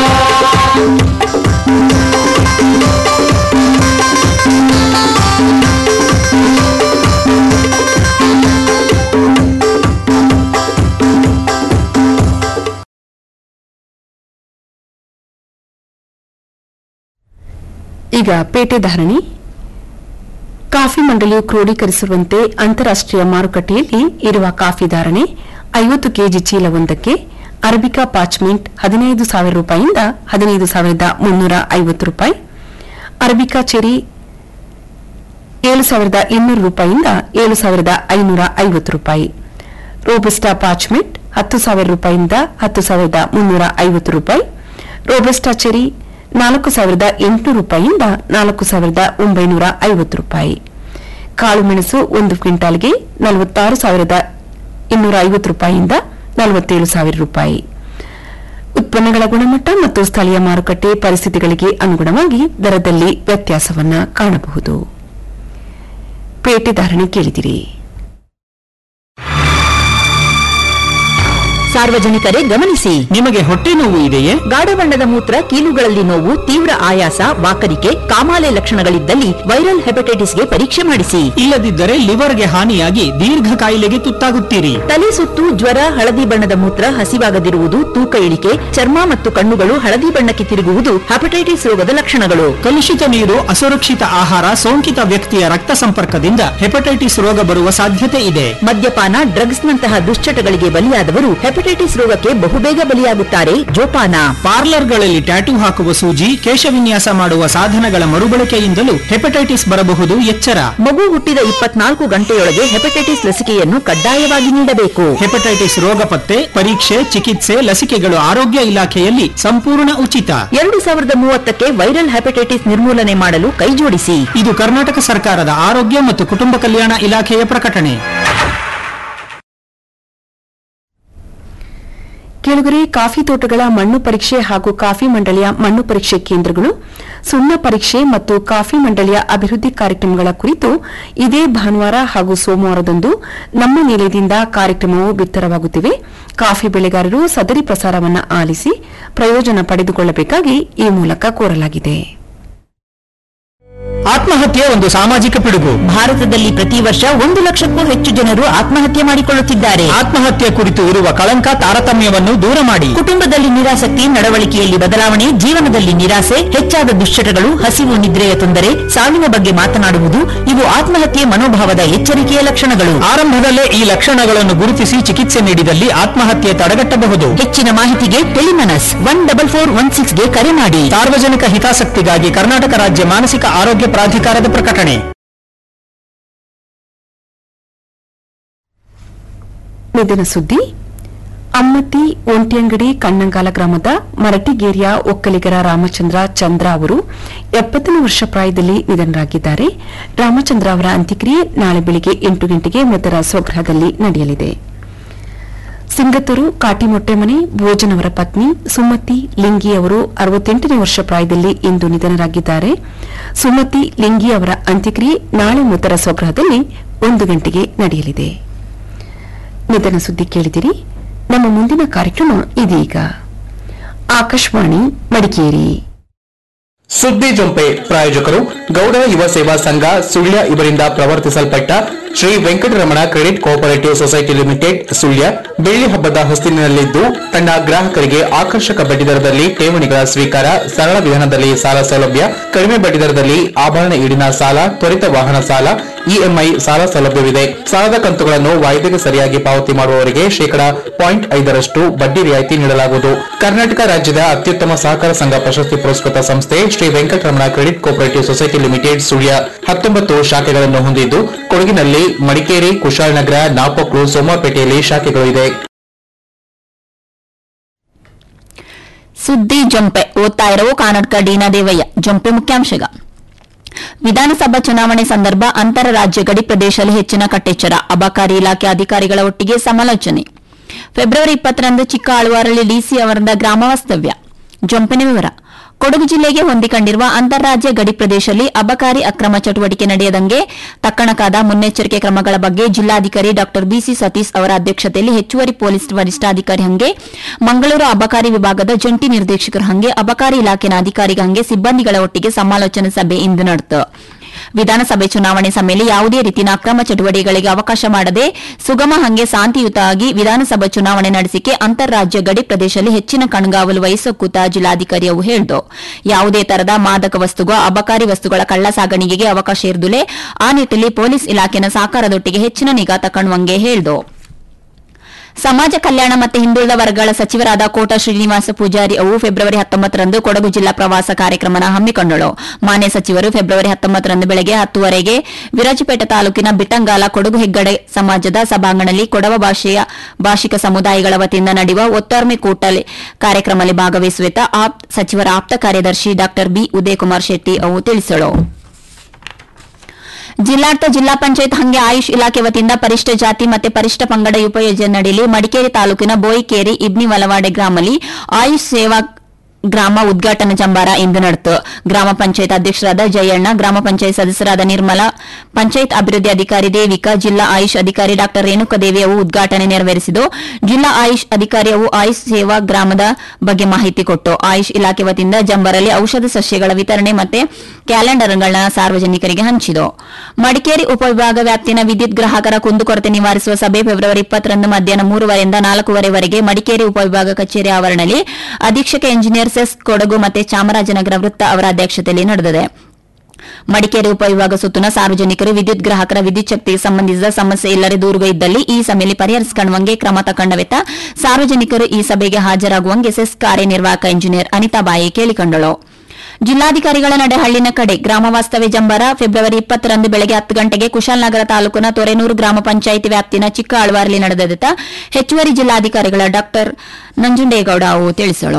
ಈಗ ಪೇಟೆ ಧಾರಣಿ ಕಾಫಿ ಮಂಡಳಿಯು ಕ್ರೋಢೀಕರಿಸಿರುವಂತೆ ಅಂತಾರಾಷ್ಟೀಯ ಮಾರುಕಟ್ಟೆಯಲ್ಲಿ ಇರುವ ಕಾಫಿ ಧಾರಣೆ ಐವತ್ತು ಕೆಜಿ ಚೀಲವೊಂದಕ್ಕೆ ಅರಬಿಕಾ ಪಾಚ್ಮೆಂಟ್ ಹದಿನೈದು ಸಾವಿರ ರೂಪಾಯಿಯಿಂದ ಹದಿನೈದು ಸಾವಿರದ ಮುನ್ನೂರ ಐವತ್ತು ರೂಪಾಯಿ ಅರಬಿಕಾ ಚೆರಿ ಏಳು ಸಾವಿರದ ಇನ್ನೂರು ರೂಪಾಯಿಯಿಂದ ಏಳು ಸಾವಿರದ ಐನೂರ ಐವತ್ತು ರೂಪಾಯಿ ರೋಬಸ್ಟಾ ಪಾಚ್ಮೆಂಟ್ ಹತ್ತು ಸಾವಿರ ರೂಪಾಯಿಯಿಂದ ಹತ್ತು ಸಾವಿರದ ಮುನ್ನೂರ ಐವತ್ತು ರೂಪಾಯಿ ರೋಬಸ್ಟಾ ಚೆರಿ ನಾಲ್ಕು ಸಾವಿರದ ಎಂಟುನೂರು ರೂಪಾಯಿಯಿಂದ ನಾಲ್ಕು ಸಾವಿರದ ಒಂಬೈನೂರ ಐವತ್ತು ರೂಪಾಯಿ ಕಾಳುಮೆಣಸು ಒಂದು ಕ್ವಿಂಟಾಲ್ಗೆ ನಲವತ್ತಾರು ಸಾವಿರದ ಇನ್ನೂರ ಐವತ್ತು ರೂಪಾಯಿಯಿಂದ ನಲವತ್ತೇಳು ಸಾವಿರ ರೂಪಾಯಿ ಉತ್ಪನ್ನಗಳ ಗುಣಮಟ್ಟ ಮತ್ತು ಸ್ಥಳೀಯ ಮಾರುಕಟ್ಟೆ ಪರಿಸ್ಥಿತಿಗಳಿಗೆ ಅನುಗುಣವಾಗಿ ದರದಲ್ಲಿ ವ್ಯತ್ಯಾಸವನ್ನ ಕಾಣಬಹುದು ಪೇಟೆ ಧಾರಣೆ ಕೇಳಿದಿರಿ ಸಾರ್ವಜನಿಕರೇ ಗಮನಿಸಿ ನಿಮಗೆ ಹೊಟ್ಟೆ ನೋವು ಇದೆಯೇ ಗಾಢ ಬಣ್ಣದ ಮೂತ್ರ ಕೀಲುಗಳಲ್ಲಿ ನೋವು ತೀವ್ರ ಆಯಾಸ ವಾಕರಿಕೆ ಕಾಮಾಲೆ ಲಕ್ಷಣಗಳಿದ್ದಲ್ಲಿ ವೈರಲ್ ಹೆಪಟೈಟಿಸ್ಗೆ ಪರೀಕ್ಷೆ ಮಾಡಿಸಿ ಇಲ್ಲದಿದ್ದರೆ ಲಿವರ್ಗೆ ಹಾನಿಯಾಗಿ ದೀರ್ಘ ಕಾಯಿಲೆಗೆ ತುತ್ತಾಗುತ್ತೀರಿ ತಲೆ ಸುತ್ತು ಜ್ವರ ಹಳದಿ ಬಣ್ಣದ ಮೂತ್ರ ಹಸಿವಾಗದಿರುವುದು ತೂಕ ಇಳಿಕೆ ಚರ್ಮ ಮತ್ತು ಕಣ್ಣುಗಳು ಹಳದಿ ಬಣ್ಣಕ್ಕೆ ತಿರುಗುವುದು ಹೆಪಟೈಟಿಸ್ ರೋಗದ ಲಕ್ಷಣಗಳು ಕಲುಷಿತ ನೀರು ಅಸುರಕ್ಷಿತ ಆಹಾರ ಸೋಂಕಿತ ವ್ಯಕ್ತಿಯ ರಕ್ತ ಸಂಪರ್ಕದಿಂದ ಹೆಪಟೈಟಿಸ್ ರೋಗ ಬರುವ ಸಾಧ್ಯತೆ ಇದೆ ಮದ್ಯಪಾನ ಡ್ರಗ್ಸ್ ನಂತಹ ದುಶ್ಚಟಗಳಿಗೆ ಬಲಿಯಾದವರು ಹೆಪಟೈಟಿಸ್ ರೋಗಕ್ಕೆ ಬಹುಬೇಗ ಬಲಿಯಾಗುತ್ತಾರೆ ಜೋಪಾನ ಪಾರ್ಲರ್ಗಳಲ್ಲಿ ಟ್ಯಾಟೂ ಹಾಕುವ ಸೂಜಿ ಕೇಶವಿನ್ಯಾಸ ಮಾಡುವ ಸಾಧನಗಳ ಮರುಬಳಕೆಯಿಂದಲೂ ಹೆಪಟೈಟಿಸ್ ಬರಬಹುದು ಎಚ್ಚರ ಮಗು ಹುಟ್ಟಿದ ಇಪ್ಪತ್ನಾಲ್ಕು ಗಂಟೆಯೊಳಗೆ ಹೆಪಟೈಟಿಸ್ ಲಸಿಕೆಯನ್ನು ಕಡ್ಡಾಯವಾಗಿ ನೀಡಬೇಕು ಹೆಪಟೈಟಿಸ್ ರೋಗ ಪತ್ತೆ ಪರೀಕ್ಷೆ ಚಿಕಿತ್ಸೆ ಲಸಿಕೆಗಳು ಆರೋಗ್ಯ ಇಲಾಖೆಯಲ್ಲಿ ಸಂಪೂರ್ಣ ಉಚಿತ ಎರಡು ಸಾವಿರದ ಮೂವತ್ತಕ್ಕೆ ವೈರಲ್ ಹೆಪಟೈಟಿಸ್ ನಿರ್ಮೂಲನೆ ಮಾಡಲು ಕೈಜೋಡಿಸಿ ಇದು ಕರ್ನಾಟಕ ಸರ್ಕಾರದ ಆರೋಗ್ಯ ಮತ್ತು ಕುಟುಂಬ ಕಲ್ಯಾಣ ಇಲಾಖೆಯ ಪ್ರಕಟಣೆ ಕೆಳಗರೆ ಕಾಫಿ ತೋಟಗಳ ಮಣ್ಣು ಪರೀಕ್ಷೆ ಹಾಗೂ ಕಾಫಿ ಮಂಡಳಿಯ ಮಣ್ಣು ಪರೀಕ್ಷೆ ಕೇಂದ್ರಗಳು ಸುಣ್ಣ ಪರೀಕ್ಷೆ ಮತ್ತು ಕಾಫಿ ಮಂಡಳಿಯ ಅಭಿವೃದ್ಧಿ ಕಾರ್ಯಕ್ರಮಗಳ ಕುರಿತು ಇದೇ ಭಾನುವಾರ ಹಾಗೂ ಸೋಮವಾರದಂದು ನಮ್ಮ ನಿಲಯದಿಂದ ಕಾರ್ಯಕ್ರಮವು ಬಿತ್ತರವಾಗುತ್ತಿವೆ ಕಾಫಿ ಬೆಳೆಗಾರರು ಸದರಿ ಪ್ರಸಾರವನ್ನು ಆಲಿಸಿ ಪ್ರಯೋಜನ ಪಡೆದುಕೊಳ್ಳಬೇಕಾಗಿ ಈ ಮೂಲಕ ಕೋರಲಾಗಿದೆ ಆತ್ಮಹತ್ಯೆ ಒಂದು ಸಾಮಾಜಿಕ ಪಿಡುಗು ಭಾರತದಲ್ಲಿ ಪ್ರತಿ ವರ್ಷ ಒಂದು ಲಕ್ಷಕ್ಕೂ ಹೆಚ್ಚು ಜನರು ಆತ್ಮಹತ್ಯೆ ಮಾಡಿಕೊಳ್ಳುತ್ತಿದ್ದಾರೆ ಆತ್ಮಹತ್ಯೆ ಕುರಿತು ಇರುವ ಕಳಂಕ ತಾರತಮ್ಯವನ್ನು ದೂರ ಮಾಡಿ ಕುಟುಂಬದಲ್ಲಿ ನಿರಾಸಕ್ತಿ ನಡವಳಿಕೆಯಲ್ಲಿ ಬದಲಾವಣೆ ಜೀವನದಲ್ಲಿ ನಿರಾಸೆ ಹೆಚ್ಚಾದ ದುಶ್ಚಟಗಳು ಹಸಿವು ನಿದ್ರೆಯ ತೊಂದರೆ ಸಾವಿನ ಬಗ್ಗೆ ಮಾತನಾಡುವುದು ಇವು ಆತ್ಮಹತ್ಯೆ ಮನೋಭಾವದ ಎಚ್ಚರಿಕೆಯ ಲಕ್ಷಣಗಳು ಆರಂಭದಲ್ಲೇ ಈ ಲಕ್ಷಣಗಳನ್ನು ಗುರುತಿಸಿ ಚಿಕಿತ್ಸೆ ನೀಡಿದಲ್ಲಿ ಆತ್ಮಹತ್ಯೆ ತಡೆಗಟ್ಟಬಹುದು ಹೆಚ್ಚಿನ ಮಾಹಿತಿಗೆ Tele Manas one double four one ಸಿಕ್ಸ್ಗೆ ಕರೆ ಮಾಡಿ ಸಾರ್ವಜನಿಕ ಹಿತಾಸಕ್ತಿಗಾಗಿ ಕರ್ನಾಟಕ ರಾಜ್ಯ ಮಾನಸಿಕ ಆರೋಗ್ಯ ಪ್ರಾಧಿಕಾರದ ಪ್ರಕಟಣೆ ನಿಧನ ಸುದ್ದಿ ಅಮ್ಮತ್ತಿ ಒಂಟಿಯಂಗಡಿ ಕಣ್ಣಂಗಾಲ ಗ್ರಾಮದ ಮರಟಿಗೇರಿಯ ಒಕ್ಕಲಿಗರ ರಾಮಚಂದ್ರ ಚಂದ್ರ ಅವರು ಎಪ್ಪತ್ತನೇ ವರ್ಷ ಪ್ರಾಯದಲ್ಲಿ ನಿಧನರಾಗಿದ್ದಾರೆ ರಾಮಚಂದ್ರ ಅವರ ಅಂತ್ಯಕ್ರಿಯೆ ನಾಳೆ ಬೆಳಿಗ್ಗೆ ಎಂಟು ಗಂಟೆಗೆ ಮೃತರ ಸ್ವಗೃಹದಲ್ಲಿ ನಡೆಯಲಿದೆ ಸಿಂಗತ್ತೂರು ಕಾಟಿಮೊಟ್ಟೆಮನೆ ಭೋಜನ್ ಅವರ ಪತ್ನಿ ಸುಮತಿ ಲಿಂಗಿ ಅವರು ಅರವತ್ತೆಂಟನೇ ವರ್ಷ ಪ್ರಾಯದಲ್ಲಿ ಇಂದು ನಿಧನರಾಗಿದ್ದಾರೆ ಸುಮತಿ ಲಿಂಗಿ ಅವರ ಅಂತ್ಯಕ್ರಿಯೆ ನಾಳೆ ಮೃತರ ಸ್ವಗೃಹದಲ್ಲಿ ಒಂದು ಗಂಟೆಗೆ ನಡೆಯಲಿದೆ ನಿಧನ ಸುದ್ದಿ ಕೇಳಿದಿರಿ ನಮ್ಮ ಮುಂದಿನ ಕಾರ್ಯಕ್ರಮ ಇದೀಗ ಆಕಾಶವಾಣಿ ಮಡಿಕೇರಿ ಸುದ್ದಿ ಜೊಂಪೆ ಪ್ರಾಯೋಜಕರು ಗೌಡ ಯುವ ಸೇವಾ ಸಂಘ ಸುಳ್ಯ ಇವರಿಂದ ಪ್ರವರ್ತಿಸಲ್ಪಟ್ಟ Shri Venkataramana credit cooperative society limited Sullia ಬೆಳ್ಳಿ ಹಬ್ಬದ ಹೊಸ್ತಿಲಿನಲ್ಲಿದ್ದು ತನ್ನ ಗ್ರಾಹಕರಿಗೆ ಆಕರ್ಷಕ ಬಡ್ಡಿದರದಲ್ಲಿ ಠೇವಣಿಗಳ ಸ್ವೀಕಾರ ಸರಳ ವಿಧಾನದಲ್ಲಿ ಸಾಲ ಸೌಲಭ್ಯ ಕಡಿಮೆ ಬಡ್ಡಿದರದಲ್ಲಿ ಆಭರಣ ಈಡಿನ ಸಾಲ ತ್ವರಿತ ವಾಹನ ಸಾಲ ಇಎಂಐ ಸಾಲ ಸೌಲಭ್ಯವಿದೆ ಸಾಲದ ಕಂತುಗಳನ್ನು ವಾಯ್ದೆಗೆ ಸರಿಯಾಗಿ ಪಾವತಿ ಮಾಡುವವರಿಗೆ ಶೇಕಡಾ ಪಾಯಿಂಟ್ ಐದರಷ್ಟು ಬಡ್ಡಿ ರಿಯಾಯಿತಿ ನೀಡಲಾಗುವುದು ಕರ್ನಾಟಕ ರಾಜ್ಯದ ಅತ್ಯುತ್ತಮ ಸಹಕಾರ ಸಂಘ ಪ್ರಶಸ್ತಿ ಪುರಸ್ಕೃತ ಸಂಸ್ಥೆ Shri Venkataramana credit cooperative society limited Sullia ಹತ್ತೊಂಬತ್ತು ಶಾಖೆಗಳನ್ನು ಹೊಂದಿದ್ದು ಕೊಡಗಿನಲ್ಲಿ ಮಡಿಕೇರಿ ಕುಶಾಲನಗರ ನಾಪಕ್ಲು ಸೋಮವಾರಪೇಟೆಯಲ್ಲಿ ಶಾಖೆಗಳು ಇದೆ ಸುದ್ದಿ ಜೊಂಪೆ ಓದ್ತಾ ಇರುವ ಕರ್ನಾಟಕ ಡಿನಾ ದೇವಯ್ಯ ಜೊಂಪೆ ಮುಖ್ಯಾಂಶಗ ವಿಧಾನಸಭಾ ಚುನಾವಣೆ ಸಂದರ್ಭ ಅಂತರ ರಾಜ್ಯ ಗಡಿ ಪ್ರದೇಶದಲ್ಲಿ ಹೆಚ್ಚಿನ ಕಟ್ಟೆಚ್ಚರ ಅಬಕಾರಿ ಇಲಾಖೆ ಅಧಿಕಾರಿಗಳ ಒಟ್ಟಿಗೆ ಸಮಾಲೋಚನೆ ಫೆಬ್ರವರಿ ಇಪ್ಪತ್ತರಂದು ಚಿಕ್ಕ ಆಳ್ವಾರಲ್ಲಿ ಡಿಸಿ ಅವರಿಂದ ಗ್ರಾಮ ವಾಸ್ತವ್ಯ ಜೊಂಪಿನ ವಿವರ ಕೊಡಗು ಜಿಲ್ಲೆಗೆ ಹೊಂದಿಕೊಂಡಿರುವ ಅಂತಾರಾಜ್ಯ ಗಡಿ ಪ್ರದೇಶದಲ್ಲಿ ಅಬಕಾರಿ ಅಕ್ರಮ ಚಟುವಟಿಕೆ ನಡೆಯದಂಗೆ ತಕ್ಕಣಕಾದ ಮುನ್ನೆಚ್ಚರಿಕೆ ಕ್ರಮಗಳ ಬಗ್ಗೆ ಜಿಲ್ಲಾಧಿಕಾರಿ ಡಾ ಬಿಸಿ ಸತೀಶ್ ಅವರ ಅಧ್ಯಕ್ಷತೆಯಲ್ಲಿ ಹೆಚ್ಚುವರಿ ಪೊಲೀಸ್ ವರಿಷ್ಠಾಧಿಕಾರಿ ಹಂಗೆ ಮಂಗಳೂರು ಅಬಕಾರಿ ವಿಭಾಗದ ಜಂಟಿ ನಿರ್ದೇಶಕರ ಹಂಗೆ ಅಬಕಾರಿ ಇಲಾಖೆನ ಅಧಿಕಾರಿಗ ಹಂಗೆ ಸಿಬ್ಬಂದಿಗಳ ಒಟ್ಟಿಗೆ ಸಮಾಲೋಚನೆ ಸಭೆ ಇಂದು ನಡೆಯಿತು ವಿಧಾನಸಭೆ ಚುನಾವಣೆ ಸಮಯದಲ್ಲಿ ಯಾವುದೇ ರೀತಿಯ ಅಕ್ರಮ ಚಟುವಟಿಕೆಗಳಿಗೆ ಅವಕಾಶ ಮಾಡದೆ ಸುಗಮ ಹಂಗೆ ಶಾಂತಿಯುತವಾಗಿ ವಿಧಾನಸಭಾ ಚುನಾವಣೆ ನಡೆಸಿಕೆ ಅಂತಾರಾಜ್ಯ ಗಡಿ ಪ್ರದೇಶದಲ್ಲಿ ಹೆಚ್ಚಿನ ಕಣ್ಗಾವಲು ವಹಿಸೋಕೂತ ಜಿಲ್ಲಾಧಿಕಾರಿ ಅವು ಹೇಳಿದು ಯಾವುದೇ ತರದ ಮಾದಕ ವಸ್ತುಗ ಅಬಕಾರಿ ವಸ್ತುಗಳ ಕಳ್ಳ ಸಾಗಣಿಗೆಗೆ ಅವಕಾಶ ಇರುದುಲೆ ಆ ನಿಟ್ಟಿನಲ್ಲಿ ಪೊಲೀಸ್ ಇಲಾಖೆನ ಸಹಕಾರದೊಟ್ಟಿಗೆ ಹೆಚ್ಚಿನ ನಿಗಾ ತಕ್ಕಣುವಂಗೆ ಹೇಳಿದು ಸಮಾಜ ಕಲ್ಯಾಣ ಮತ್ತು ಹಿಂದುಳಿದ ವರ್ಗಗಳ ಸಚಿವರಾದ ಕೋಟ ಶ್ರೀನಿವಾಸ ಪೂಜಾರಿ ಅವು ಫೆಬ್ರವರಿ ಹತ್ತೊಂಬತ್ತರಂದು ಕೊಡಗು ಜಿಲ್ಲಾ ಪ್ರವಾಸ ಕಾರ್ಯಕ್ರಮನ ಹಮ್ಮಿಕೊಂಡಳು ಮಾನ್ಯ ಸಚಿವರು ಫೆಬ್ರವರಿ ಹತ್ತೊಂಬತ್ತರಂದು ಬೆಳಗ್ಗೆ ಹತ್ತುವರೆಗೆ ವಿರಾಜಪೇಟೆ ತಾಲೂಕಿನ ಬಿಟ್ಟಂಗಾಲ ಕೊಡಗು ಹೆಗ್ಗಡೆ ಸಮಾಜದ ಸಭಾಂಗಣದಲ್ಲಿ ಕೊಡವ ಭಾಷೆಯ ಭಾಷಿಕ ಸಮುದಾಯಗಳ ವತಿಯಿಂದ ನಡೆಯುವ ಒತ್ತಾರ್ಮೆ ಕೂಟಲಿ ಕಾರ್ಯಕ್ರಮದಲ್ಲಿ ಭಾಗವಹಿಸುವಿತ ಆಪ್ ಸಚಿವರ ಆಪ್ತ ಕಾರ್ಯದರ್ಶಿ ಡಾ ಬಿ ಉದಯಕುಮಾರ್ ಶೆಟ್ಟಿ ಅವು ತಿಳಿಸಳು ಜಿಲ್ಲಾಡಳಿತ ಜಿಲ್ಲಾ ಪಂಚಾಯತ್ ಹಂಗೆ ಆಯುಷ್ ಇಲಾಖೆ ವತಿಯಿಂದ ಪರಿಷ್ಠ ಜಾತಿ ಮತ್ತು ಪರಿಷ್ಠ ಪಂಗಡ ಉಪಯೋಜನೆ ನಡೆಯಲಿ ಮಡಿಕೇರಿ ತಾಲೂಕಿನ ಬೋಯಿಕೇರಿ ಇಬ್ನಿ ವಲವಾಡೆ ಗ್ರಾಮಲ್ಲಿ ಆಯುಷ್ ಸೇವಾ ಗ್ರಾಮ ಉದ್ಘಾಟನಾ ಜಂಬಾರ ಇಂದು ನಡೆಯಿತು ಗ್ರಾಮ ಪಂಚಾಯತ್ ಅಧ್ಯಕ್ಷರಾದ ಜಯಣ್ಣ ಗ್ರಾಮ ಪಂಚಾಯತ್ ಸದಸ್ಯರಾದ ನಿರ್ಮಲಾ ಪಂಚಾಯತ್ ಅಭಿವೃದ್ಧಿ ಅಧಿಕಾರಿ ದೇವಿಕಾ ಜಿಲ್ಲಾ ಆಯುಷ್ ಅಧಿಕಾರಿ ಡಾ ರೇಣುಕಾದೇವಿ ಅವು ಉದ್ಘಾಟನೆ ನೆರವೇರಿಸಿದ್ದು ಜಿಲ್ಲಾ ಆಯುಷ್ ಅಧಿಕಾರಿ ಅವು ಆಯುಷ್ ಸೇವಾ ಗ್ರಾಮದ ಬಗ್ಗೆ ಮಾಹಿತಿ ಕೊಟ್ಟು ಆಯುಷ್ ಇಲಾಖೆ ವತಿಯಿಂದ ಜಂಬರಲ್ಲಿ ಔಷಧ ಸಸ್ಯಗಳ ವಿತರಣೆ ಮತ್ತೆ ಕ್ಯಾಲೆಂಡರ್ಗಳನ್ನ ಸಾರ್ವಜನಿಕರಿಗೆ ಹಂಚಿತು ಮಡಿಕೇರಿ ಉಪವಿಭಾಗ ವ್ಯಾಪ್ತಿನ ವಿದ್ಯುತ್ ಗ್ರಾಹಕರ ಕುಂದುಕೊರತೆ ನಿವಾರಿಸುವ ಸಭೆ ಫೆಬ್ರವರಿ ಇಪ್ಪತ್ತರಂದು ಮಧ್ಯಾಹ್ನ ಮೂರುವರೆಯಿಂದ ನಾಲ್ಕೂವರೆವರೆಗೆ ಮಡಿಕೇರಿ ಉಪವಿಭಾಗ ಕಚೇರಿ ಆವರಣದಲ್ಲಿ ಅಧೀಕ್ಷಕ ಎಂಜಿನಿಯರ್ ಸೆಸ್ ಕೊಡಗು ಮತ್ತು ಚಾಮರಾಜನಗರ ವೃತ್ತ ಅವರ ಅಧ್ಯಕ್ಷತೆಯಲ್ಲಿ ನಡೆದಿದೆ ಮಡಿಕೇರಿ ಉಪವಿಭಾಗ ಸುತ್ತುನ ಸಾರ್ವಜನಿಕರು ವಿದ್ಯುತ್ ಗ್ರಾಹಕರ ವಿದ್ಯುತ್ ಶಕ್ತಿಗೆ ಸಂಬಂಧಿಸಿದ ಸಮಸ್ಯೆ ಇಲ್ಲರೆ ದೂರುಗ ಇದ್ದಲ್ಲಿ ಈ ಸಭೆಯಲ್ಲಿ ಪರಿಹರಿಸಿಕೊಳ್ಳುವಂಗೆ ಕ್ರಮ ತಕೊಂಡವೆತ ಸಾರ್ವಜನಿಕರು ಈ ಸಭೆಗೆ ಹಾಜರಾಗುವಂಗೆ ಸೆಸ್ ಕಾರ್ಯನಿರ್ವಾಹಕ ಇಂಜಿನಿಯರ್ ಅನಿತಾ ಬಾಯಿ ಕೇಳಿಕೊಂಡಳು ಜಿಲ್ಲಾಧಿಕಾರಿಗಳ ನಡೆ ಹಳ್ಳಿನ ಕಡೆ ಗ್ರಾಮ ವಾಸ್ತವ್ಯ ಜಂಬಾರ ಫೆಬ್ರವರಿ ಇಪ್ಪತ್ತರಂದು ಬೆಳಗ್ಗೆ ಹತ್ತು ಗಂಟೆಗೆ ಕುಶಾಲನಗರ ತಾಲೂಕಿನ ತೊರೆನೂರು ಗ್ರಾಮ ಪಂಚಾಯಿತಿ ವ್ಯಾಪ್ತಿನ ಚಿಕ್ಕ ಆಳ್ವಾರ್ಲಿ ನಡೆದಿದ್ದ ಹೆಚ್ಚುವರಿ ಜಿಲ್ಲಾಧಿಕಾರಿಗಳ ಡಾ ನಂಜುಂಡೇಗೌಡ ಅವು ತಿಳಿಸಳು